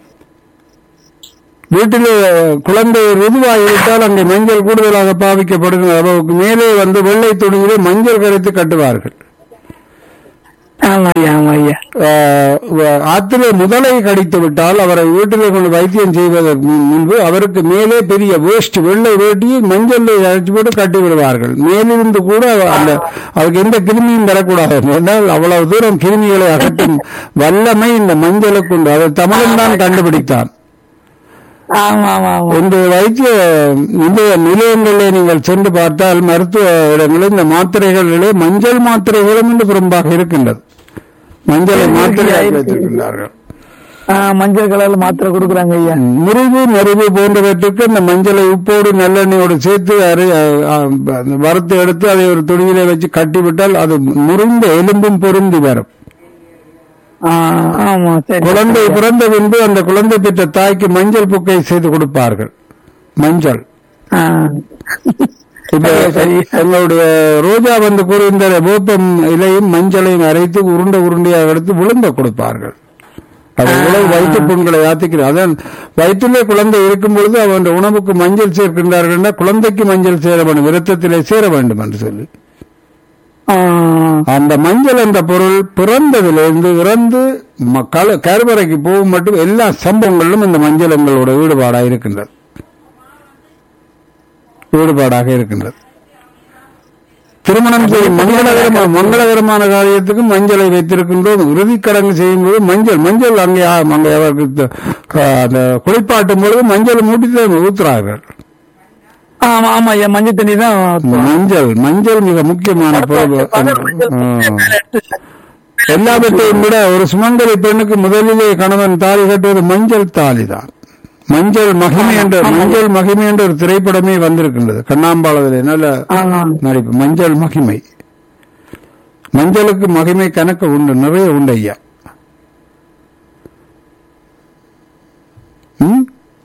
வீட்டிலே குழந்தை ருதுவாகிவிட்டால் அங்கே மஞ்சள் கூடுதலாக பாவிக்கப்படுகிற அளவுக்கு மேலே வந்து வெள்ளை துணியிலே மஞ்சள் கரைத்து கட்டுவார்கள் ஆமா ஐயா ஆமா ஐயா ஆஹ் வ- ஆத்திலே முதலை கடித்து விட்டால் அவரை வீட்டிலே கொண்டு வைத்தியம் செய்வதற்கு முன்- முன்பு அவருக்கு மேலே பெரிய வேஸ்ட் வெள்ளை வேட்டியை மஞ்சள் அழைச்சி போட்டு கட்டி விடுவார்கள் மேலிருந்து கூட அவ- அந்த அதுக்கு எந்த கிருமியும் வரக்கூடாது என்றால் அவ்வளவு தூரம் கிருமிகளை அகற்றும் வல்லமை இந்த மஞ்சளுக்கு உண்டு அதை தமிழன் தான் கண்டுபிடித்தான் ஆமா ஆமா ஆமா இந்த வைத்திய இந்த நிலையங்களில் நீங்கள் சென்று பார்த்தால் மருத்துவ இடங்களில் இந்த மாத்திரைகளிலே மஞ்சள் மாத்திரைகளும் இன்று பெரும்பாக இருக்கின்றது மஞ்சளை மாத்திரையாக வைத்திருக்கின்றார்கள் ஆ, மஞ்சள் கலர்ல மாத்திரை கொடுக்குறாங்க ஐயா முறிவு மறிவு போன்றவற்றுக்கு இந்த மஞ்சளை உப்போடு நல்லெண்ணெயோடு சேர்த்து அரை அ- அ- அந்த வறுத்து எடுத்து அதை ஒரு துணியிலே வச்சு கட்டிவிட்டால் அது முறிந்த எலும்பும் பொருந்தி வரும் ஆ, ஆமா சரி குழந்தை பிறந்த பின்பு அந்த குழந்தை பெற்ற தாய்க்கு மஞ்சள் புக்கை செய்து கொடுப்பார்கள் மஞ்சள் ஆ. இப்ப சரி. எங்களுடைய ரோஜா வந்து கூறுகின்ற வேப்பம் இலையும் மஞ்சளையும் அரைத்து உருண்டை உருண்டையாக எடுத்து விழுந்த கொடுப்பார்கள் அது உணவு வயிற்று புண்களை யாத்திக்கிறது அதான் வயிற்றிலே குழந்தை இருக்கும் பொழுது அவன் உணவுக்கு மஞ்சள் சேர்க்கின்றார்கள் என்றால் குழந்தைக்கு மஞ்சள் சேர வேண்டும் விரத்தத்திலே சேர வேண்டும் என்று சொல்லி ஆ. அந்த மஞ்சள் என்ற பொருள் பிறந்ததிலிருந்து இறந்து ம- கல- கருவறைக்கு போகும் மட்டும் எல்லா சம்பவங்களிலும் இந்த மஞ்சள் எங்களோட ஈடுபாடாக இருக்கின்றது ஈடுபாடாக இருக்கின்றது திருமணம் செய்யும் மங்களகரமான மங்களகரமான காரியத்துக்கு மஞ்சளை வைத்திருக்கின்றோம் இறுதிக்கடங்கு செய்யும் போது மஞ்சள் மஞ்சள் அங்கே ஆ- அங்கே அவருக்கு த- க- அந்த குளிப்பாட்டும் பொழுது மஞ்சள் மூட்டி ஊத்துறார்கள் ஆமா ஆமா ஐயா மஞ்சள் தண்ணி தான் மஞ்சள் மஞ்சள் மிக முக்கியமான பொருள் ஆ. எல்லாவற்றையும் விட ஒரு சுமங்கலி பெண்ணுக்கு முதலிலே கணவன் தாலி கட்டுவது மஞ்சள் தாலி தான் மஞ்சள் மகிமை என்ற மஞ்சள் மகிமை என்ற ஒரு திரைப்படமே வந்திருக்கின்றது கண்ணாம்பாளதிலே நல்ல ஆமா நடிப்பு மஞ்சள் மகிமை மஞ்சளுக்கு மகிமை கணக்கு உண்டு நிறைய உண்டு ஐயா ம்?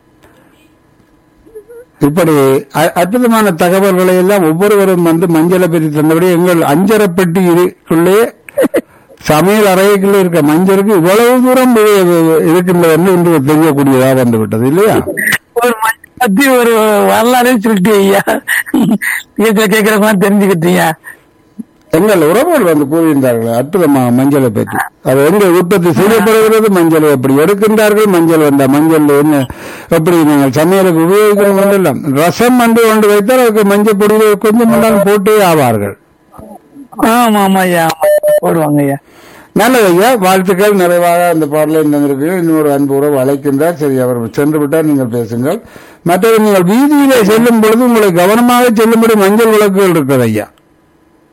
இப்படி அ- அற்புதமான தகவல்களை எல்லாம் ஒவ்வொருவரும் வந்து மஞ்சளை பற்றி தந்தபடி எங்கள் அஞ்சரப்பெட்டிக்குள்ளே சமையல் அறைக்குள்ள இருக்க மஞ்சளுக்கு இவ்வளவு தூரம் இ- இ- இருக்கின்றது என்று இன்று தெரியக்கூடியதாக வந்து விட்டது இல்லையா ஒரு மஞ்சள் பத்தி ஒரு வரலாறே சொல்லிட்டு ஐயா கேட்கிற கேட்கிறவங்க தெரிஞ்சுக்கிட்டீங்க எங்கள் உறவுகள் வந்து கூறுகின்றார்கள் அற்புதமா மஞ்சளை பற்றி அது எங்க உற்பத்தி செய்யப்படுகிறது மஞ்சளை எப்படி எடுக்கின்றார்கள் மஞ்சள் வந்த மஞ்சள் என்ன எப்படி நீங்கள் சமையலுக்கு உபயோகிக்கணும் என்றெல்லாம் ரசம் வந்து கொண்டு வைத்தால் அதுக்கு மஞ்சள் பொடியை கொஞ்சம் முன்னால் போட்டே ஆவார்கள் ஆமா ஆமா ஐயா ஆமா. போடுவாங்க ஐயா நல்லது ஐயா வாழ்த்துக்கள் நிறைவாக அந்த பாடலை தந்திருக்கு இன்னொரு அன்பு உறவு அழைக்கின்றார் சரி அவர் சென்று விட்டார் நீங்கள் பேசுங்கள் மற்றது நீங்கள் வீதியிலே செல்லும் பொழுது உங்களை கவனமாக செல்லும்படி மஞ்சள் விளக்குகள் இருக்குது ஐயா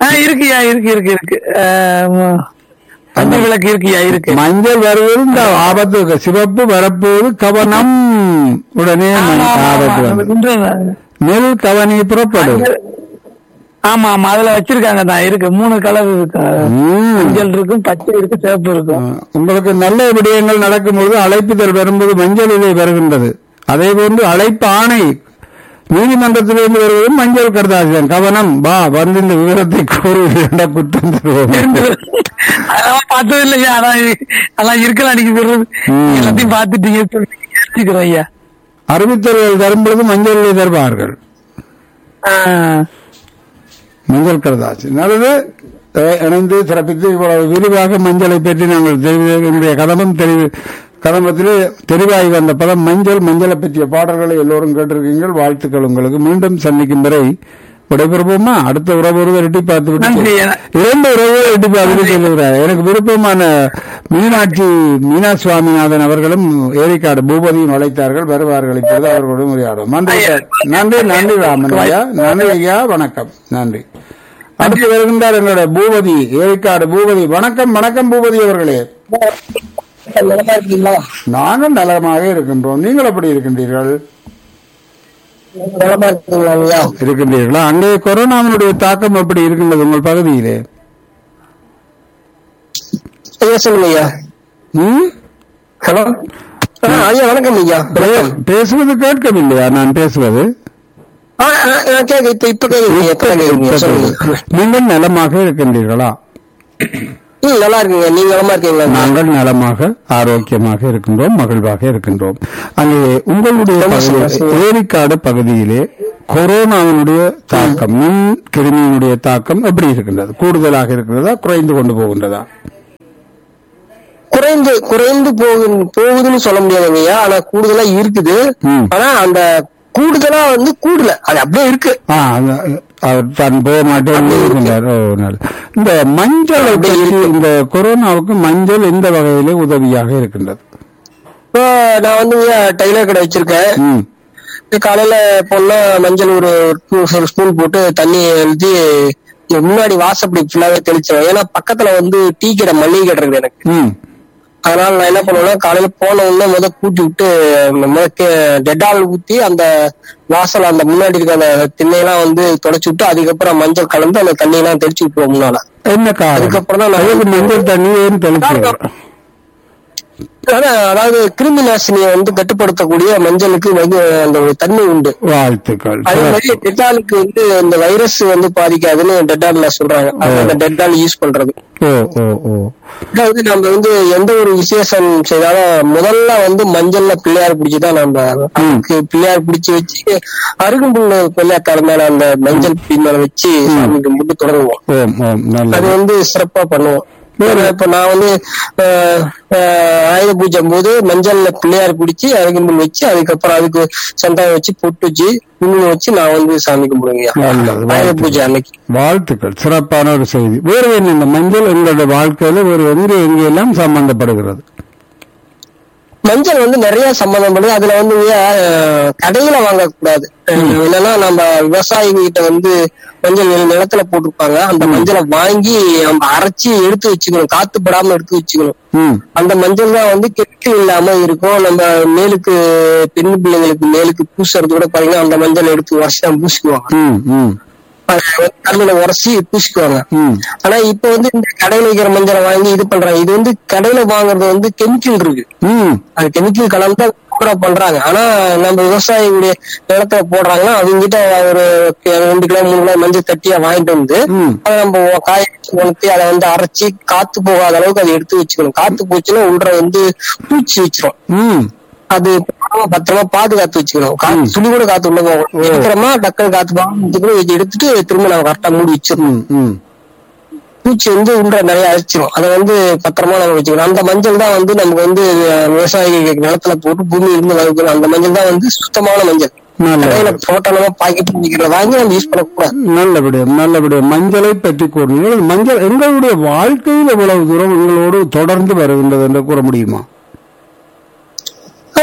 ஆ, இருக்குயா இருக்கு இருக்கு இருக்கு ஆஹ், அஞ்சு விளக்கு இருக்குயா இருக்கு மஞ்சள் வருவது இந்த ஆபத்து சிவப்பு வரப்போது கவனம் உடனே ஆமா, ஆமா, ஆபத்து ஆமா. வந்து. இந்த- நெல் கவனி புறப்படும் ஆமா ஆமா அதுல வச்சிருக்காங்க தான் இருக்கு மூணு கலர் இருக்கு ம். மஞ்சள் இருக்கும் பச்சை இருக்கு சிவப்பு இருக்கும் உங்களுக்கு நல்ல விடயங்கள் நடக்கும்போது அழைப்புதல் வரும்போது மஞ்சள் இலை வருகின்றது அதே போன்று அழைப்பு ஆணை நீதிமன்றத்திலிருந்து வருவது மஞ்சள் கருதாசிதான் கவனம் வா வந்து இந்த விவரத்தை கூறி என்ற குற்றம் தருவோம் அதெல்லாம் பார்த்தது இல்லையா அதான் இ- அதான் இருக்கலாம் நீங்க சொல்றது ம். எல்லாத்தையும் பார்த்துட்டீங்க தெரிஞ்சுக்கிறோம் ஐயா அறிவித்தல்கள் தரும்பொழுது மஞ்சள் இலை தருவார்கள் ஆஹ், மஞ்சள் கருதாசி நல்லது அஹ், இணைந்து சிறப்பித்து இவ்வளவு விரிவாக மஞ்சளை பற்றி நாங்கள் தெரிவி- இன்றைய கதம்பம் தெரிவி கதம்பத்திலே தெரிவாகி வந்த பதம் மஞ்சள் மஞ்சளை பற்றிய பாடல்களை எல்லோரும் கேட்டிருக்கீங்கள் வாழ்த்துக்கள் உங்களுக்கு மீண்டும் சந்திக்கும் வரை விடைபெறுவோமா அடுத்த உறவு ஒருவர் எட்டி பார்த்து நன்றி விட்டு ஐயா. இரண்டு உறவுகள் எட்டி பார்த்துட்டு சொல்லுகிறார் எனக்கு விருப்பமான மீனாட்சி மீனா சுவாமிநாதன் அவர்களும் ஏரிக்காடு பூபதியும் அழைத்தார்கள் வருவார்கள் இப்பொழுது அவர்களுடன் உரையாடும் நன்றி நன்றி நன்றி ராமன் ஐயா நன்றி ஐயா வணக்கம் நன்றி அடுத்து வருகின்றார் எங்களுடைய பூபதி ஏரிக்காடு பூபதி வணக்கம் வணக்கம் பூபதி அவர்களே நலமா இருக்கீங்களா நாங்கள் நலமாக இருக்கின்றோம் நீங்கள் எப்படி இருக்கின்றீர்கள் நலமா இருக்கீங்களா ஐயா இருக்கின்றீர்களா அங்கே கொரோனாவினுடைய தாக்கம் எப்படி இருக்கின்றது உங்கள் பகுதியிலே ஐயா சொல்லுங்க ஐயா ம்? ஹலோ ஐயா வணக்கம் ஐயா பே- பேசுவது கேட்கவில்லையா நான் பேசுவது கேட்க இப்ப இப்ப கேக்குறீங்க எப்ப கேக்குறீங்க சொல்லுங்க நீங்கள் நலமாக இருக்கின்றீர்களா ம் நல்லா இருக்கீங்க நீங்க நலமா இருக்கீங்களா நாங்கள் நலமாக ஆரோக்கியமாக இருக்கின்றோம் மகிழ்வாக இருக்கின்றோம் அங்கே உங்களுடைய ரொம்ப பகுதி- சந்தோஷம். ஏரிக்காடு பகுதியிலே கொரோனாவினுடைய தாக்கம் மின் கிருமியினுடைய தாக்கம் எப்படி இருக்கின்றது கூடுதலாக இருக்கிறதா குறைந்து கொண்டு போகின்றதா குறைந்து குறைந்து போகு போகுதுன்னு சொல்ல முடியாதுங்க ஐயா ஆனா கூடுதலா இருக்குது ம். ஆனா அந்த கூடுதலா வந்து கூடல அது அப்படியே இருக்கு ஆ, அந்த- அவர் தான் போக மாட்டேன் இருக்கின்றார் ஓ நல்லது. இந்த மஞ்சள் அப்படியே பற்றி, இருக்கு. இந்த கொரோனாவுக்கு மஞ்சள் எந்த வகையிலே உதவியாக இருக்கின்றது இப்போ நான் வந்து ஐயா டெய்லர் கடை வச்சிருக்கேன் ம் காலையில போனா மஞ்சள் ஒரு two- ஒரு ஸ்பூன் போட்டு தண்ணி எழுதி இங்க முன்னாடி வாசப்படி ஃபுல்லாவே தெளிச்சிருவேன் ஏன்னா பக்கத்துல வந்து டீ கடை மல்லிகை கடை இருக்கு எனக்கு ம் அதனால நான் என்ன பண்ணுவேன்னா காலையில போன உடனே முத கூட்டி விட்டு டெட்டால் ஊத்தி அந்த வாசல் அந்த முன்னாடி இருக்க அந்த திண்ணையெல்லாம் வந்து தொடச்சு விட்டு அதுக்கப்புறம் மஞ்சள் கலந்து அந்த தண்ணியெல்லாம் தெளிச்சு விட்டுருவோம் முன்னால என்ன காரணம் அதுக்கப்புறம் தான் நான் அதுக்கு மஞ்சள் தண்ணி ஏன் தெளிச்சு ஆனா, அதாவது கிருமி நாசினியை வந்து கட்டுப்படுத்தக்கூடிய மஞ்சளுக்கு வந்து அந்த ஒரு தன்மை உண்டு வாழ்த்துக்கள் அதே மாதிரி டெட்டாலுக்கு வந்து இந்த வைரஸ் வந்து பாதிக்காதுன்னு டெட்டால்ல சொல்றாங்க அது அந்த டெட்டால் யூஸ் பண்றது ஓ ஓ ஓ அதாவது நம்ம வந்து எந்த ஒரு விசேஷம் செய்தாலும் முதல்ல வந்து மஞ்சள்ல பிள்ளையார் பிடிச்சுதான் நம்ம அதுக்கு பிள்ளையார் பிடிச்சு வச்சு அருகம்புல் பிள்ளையாக்கார மேல அந்த மஞ்சள் பிடி மேல வச்சு சாமி கும்பிட்டு தொடங்குவோம் ஓம் ஓம் அது நல்லது வந்து சிறப்பா பண்ணுவோம் வேற இப்ப நான் வந்து ஆஹ், ஆஹ், ஆயுத பூஜை போது மஞ்சள்ல பிள்ளையார் பிடிச்சி அருகம்புல் வச்சு அதுக்கப்புறம் அதுக்கு சந்தானம் வச்சு பொட்டு வச்சு குங்குமம் வச்சு நான் வந்து சாமி கும்பிடுவேங்க நல்லது, ஆயுத பூஜை அன்னைக்கு வாழ்த்துக்கள் சிறப்பான ஒரு செய்தி வேறு என்ன இந்த மஞ்சள் எங்களுடைய வாழ்க்கையில வேறு எங்கே எங்கெல்லாம் சம்பந்தப்படுகிறது மஞ்சள் வந்து நிறைய சம்பந்தப்படுது அதுல வந்து ஆஹ், கடையில வாங்கக்கூடாது என்னன்னா நம்ம விவசாயிங்க கிட்ட வந்து மஞ்சள் நில- நிலத்துல போட்டிருப்பாங்க அந்த மஞ்சளை வாங்கி நம்ம அரைச்சி எடுத்து வச்சுக்கணும் காத்து படாம எடுத்து வச்சுக்கணும் ம் அந்த மஞ்சள் தான் வந்து கெட்டு இல்லாம இருக்கும் நம்ம மேலுக்கு பெண் பிள்ளைங்களுக்கு மேலுக்கு பூசுறது கூட பாத்தீங்கன்னா அந்த மஞ்சள் எடுத்து வருஷம் பூசிக்குவாங்க ம் ம் கல்லுல உரசி பூசிக்குவாங்க ம் ஆனா இப்ப வந்து இந்த கடையில வைக்கிற மஞ்சளை வாங்கி இது பண்றாங்க இது வந்து கடையில வாங்குறது வந்து கெமிக்கல் இருக்கு ம் அது கெமிக்கல் கலந்து கூட பண்றாங்க ஆனா நம்ம விவசாயிகளுடைய நிலத்துல போடுறாங்கன்னா அவங்க கிட்ட ஒரு ரெண்டு கிலோ மூணு கிலோ மஞ்சள் தட்டியா வாங்கிட்டு வந்து ம். அதை நம்ம காய வச்சு உணர்த்தி அதை வந்து அரைச்சி காத்து போகாத அளவுக்கு அதை எடுத்து வச்சுக்கணும் காத்து போச்சுன்னா உள்ள வந்து பூச்சி வச்சிரும் ம் அது பத்திரமா பத்திரமா பாதுகாத்து வச்சுக்கணும் காத்து துளி கூட காத்து உள்ள போகும் எடுக்கிறோமா டக்குனு காத்து போகாம வச்சு எடுத்துட்டு திரும்ப நம்ம கரெக்டா மூடி வச்சிடணும் ம் ம் பூச்சி வந்து உள்ள நிறைய அழிச்சிரும் அதை வந்து பத்திரமா நம்ம வச்சுக்கணும் அந்த மஞ்சள் தான் வந்து நமக்கு வந்து அஹ், விவசாயி நிலத்துல போட்டு பூமி இருந்து வளர்க்கணும் அந்த மஞ்சள் தான் வந்து சுத்தமான மஞ்சள் நல்லது. கடையில போட்டோம் பாக்கெட் பண்ணிக்கிறத வாங்கி நம்ம யூஸ் பண்ணக்கூடாது நல்லபடியா நல்லபடியா மஞ்சளை பற்றி கூறுங்கள் மஞ்சள் எங்களுடைய வாழ்க்கையில் எவ்வளவு தூரம் உங்களோடு தொடர்ந்து வருகின்றது என்று கூற முடியுமா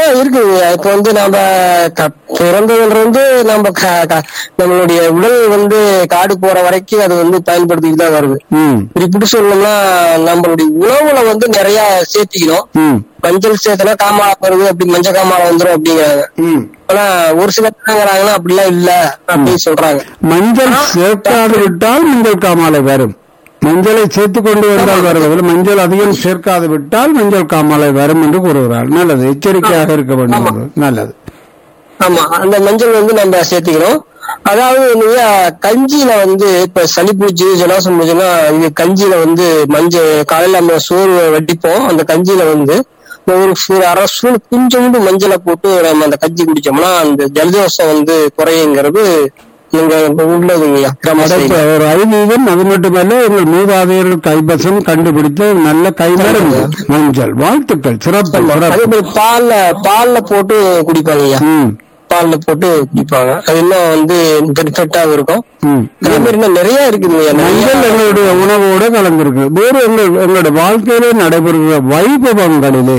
இருக்குங்க இப்ப வந்து நம்ம க- பிறந்ததுல இருந்து நம்ம க- க- நம்மளுடைய உடல் வந்து காடு போற வரைக்கும் அது வந்து பயன்படுத்திட்டு தான் வருது ம் இப்படி சொல்லணும்னா நம்மளுடைய உணவுல வந்து நிறைய சேர்த்திக்கணும் ம் மஞ்சள் சேர்த்தனா காமாலை வருது அப்படி மஞ்சள் காமாலை வந்துரும் அப்படிங்கிறாங்க ம் ஆனா ஒரு சிலர் என்னங்கிறாங்கன்னா அப்படிலாம் இல்ல அப்படின்னு சொல்றாங்க மஞ்சள் சேர்க்காது விட்டால் மஞ்சள் காமாலை வரும் மஞ்சளை சேர்த்து கொண்டு வந்தால் வருவதில் மஞ்சள் அதிகம் சேர்க்காது விட்டால் மஞ்சள் காமாலை வரும் என்று கூறுகிறார் நல்லது எச்சரிக்கையாக இருக்க வேண்டும் நல்லது ஆமா அந்த மஞ்சள் வந்து நம்ம சேர்த்துக்கிறோம் அதாவது நீங்க கஞ்சியில வந்து இப்ப சளி பூச்சி ஜலாசம் பூச்சினா இது கஞ்சியில வந்து மஞ்சள் காலையில நம்ம சோறு வட்டிப்போம் அந்த கஞ்சியில வந்து ஒரு ஒரு அரை ஸ்பூன் கொஞ்சோண்டு மஞ்சளை போட்டு நம்ம அந்த கஞ்சி குடிச்சோம்னா அந்த ஜலதோஷம் வந்து குறையுங்கிறது நீங்க உள்ளதுங்கய்யா கிராம அடுத்த side. ஒரு ஐதீகம் அது மட்டுமல்ல எங்கள் மூதாதையர்கள் கைவசம் கண்டுபிடித்த நல்ல கைமருந்து மஞ்சள் வாழ்த்துக்கள் சிறப்பு அதே சிறப்பு மாதிரி பால்ல பால்ல போட்டு குடிப்பாங்கய்யா ம் பால்ல போட்டு குடிப்பாங்க அது இன்னும் வந்து பெர்ஃபெக்டாவும் இருக்கும் ம் அதே மாதிரி இன்னும் நிறைய இருக்குதுங்கய்யா மஞ்சள் நிறைய எங்களுடைய உணவோடு கலந்திருக்கு வேறு எங்கள் எங்களுடைய வாழ்க்கையிலே நடைபெறுகிற வைபவங்களிலே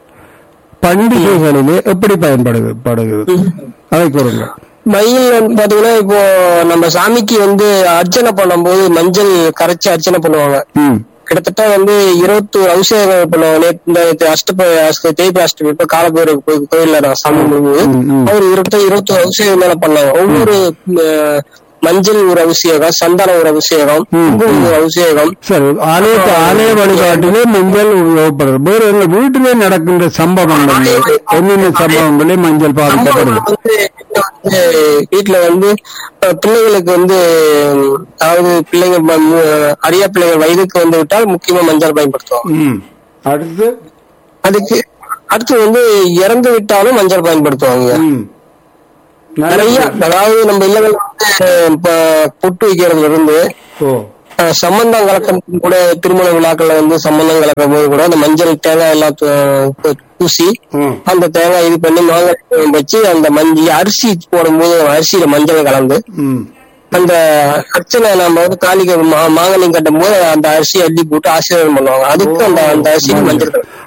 பண்டிகைகளிலே எப்படி பயன்படுது படுகிறது அதை கூறுங்க மயில் வந்து பாத்தீங்கன்னா இப்போ நம்ம சாமிக்கு வந்து அர்ச்சனை பண்ணும்போது மஞ்சள் கரைச்சி அர்ச்சனை பண்ணுவாங்க ம் கிட்டத்தட்ட வந்து இருபத்தோரு அபிஷேகம் பண்ணுவாங்க நேத்து இந்த நேத்து அஷ்டப அஷ்ட தேய்பி அஷ்டமி இப்ப காலபைரவ கோ- கோயில்ல நான் சாமி கும்பிடும்போது ம், ம். அவர் இருபத்தி இருபத்தோரு அபிஷேகம் மேல பண்ணாங்க ஒவ்வொரு அஹ், மஞ்சள் ஒரு அபிஷேகம் சந்தனம் ஒரு அபிஷேகம் ம், குங்குமம் ஒரு அபிஷேகம் சரி ஆலய ஆலய வழிபாட்டிலே மஞ்சள் உபயோகப்படுது வேறு எங்கள் வீட்டிலே நடக்கின்ற சம்பவங்கள் என்னென்ன சம்பவங்களே மஞ்சள் பாதிக்கப்படுது வந்து வந்து வீட்டுல வந்து அஹ், பிள்ளைகளுக்கு வந்து உம், அதாவது பிள்ளைங்க ம- மு- அரியா பிள்ளைங்க வயதுக்கு வந்து விட்டால் முக்கியமா மஞ்சள் பயன்படுத்துவோம் ம் அடுத்து அதுக்கு அடுத்து வந்து இறந்து விட்டாலும் மஞ்சள் பயன்படுத்துவாங்க ம் நிறைய அதாவது நம்ம இல்லங்கள் வந்து இப்ப பொட்டு வைக்கிறதுல இருந்து ஓ அஹ், சம்பந்தம் கலக்கம் கூட திருமண விழாக்கள்ல வந்து சம்பந்தம் கலக்கும் போது கூட அந்த மஞ்சள் தேங்காய் எல்லாம் து- பூசி ம் அந்த தேங்காய் இது பண்ணி மாங்காய் வச்சு அந்த மஞ்சள் அரிசி போடும்போது அரிசியில மஞ்சள் கலந்து ம் அந்த அர்ச்சனை நம்ம வந்து காளிக்கு மா- மாங்கல்யம் கட்டும் போது அந்த அரிசி அள்ளி போட்டு ஆசீர்வாதம் பண்ணுவாங்க அதுக்கு அந்த அந்த அரிசி மஞ்சள் கலந்து.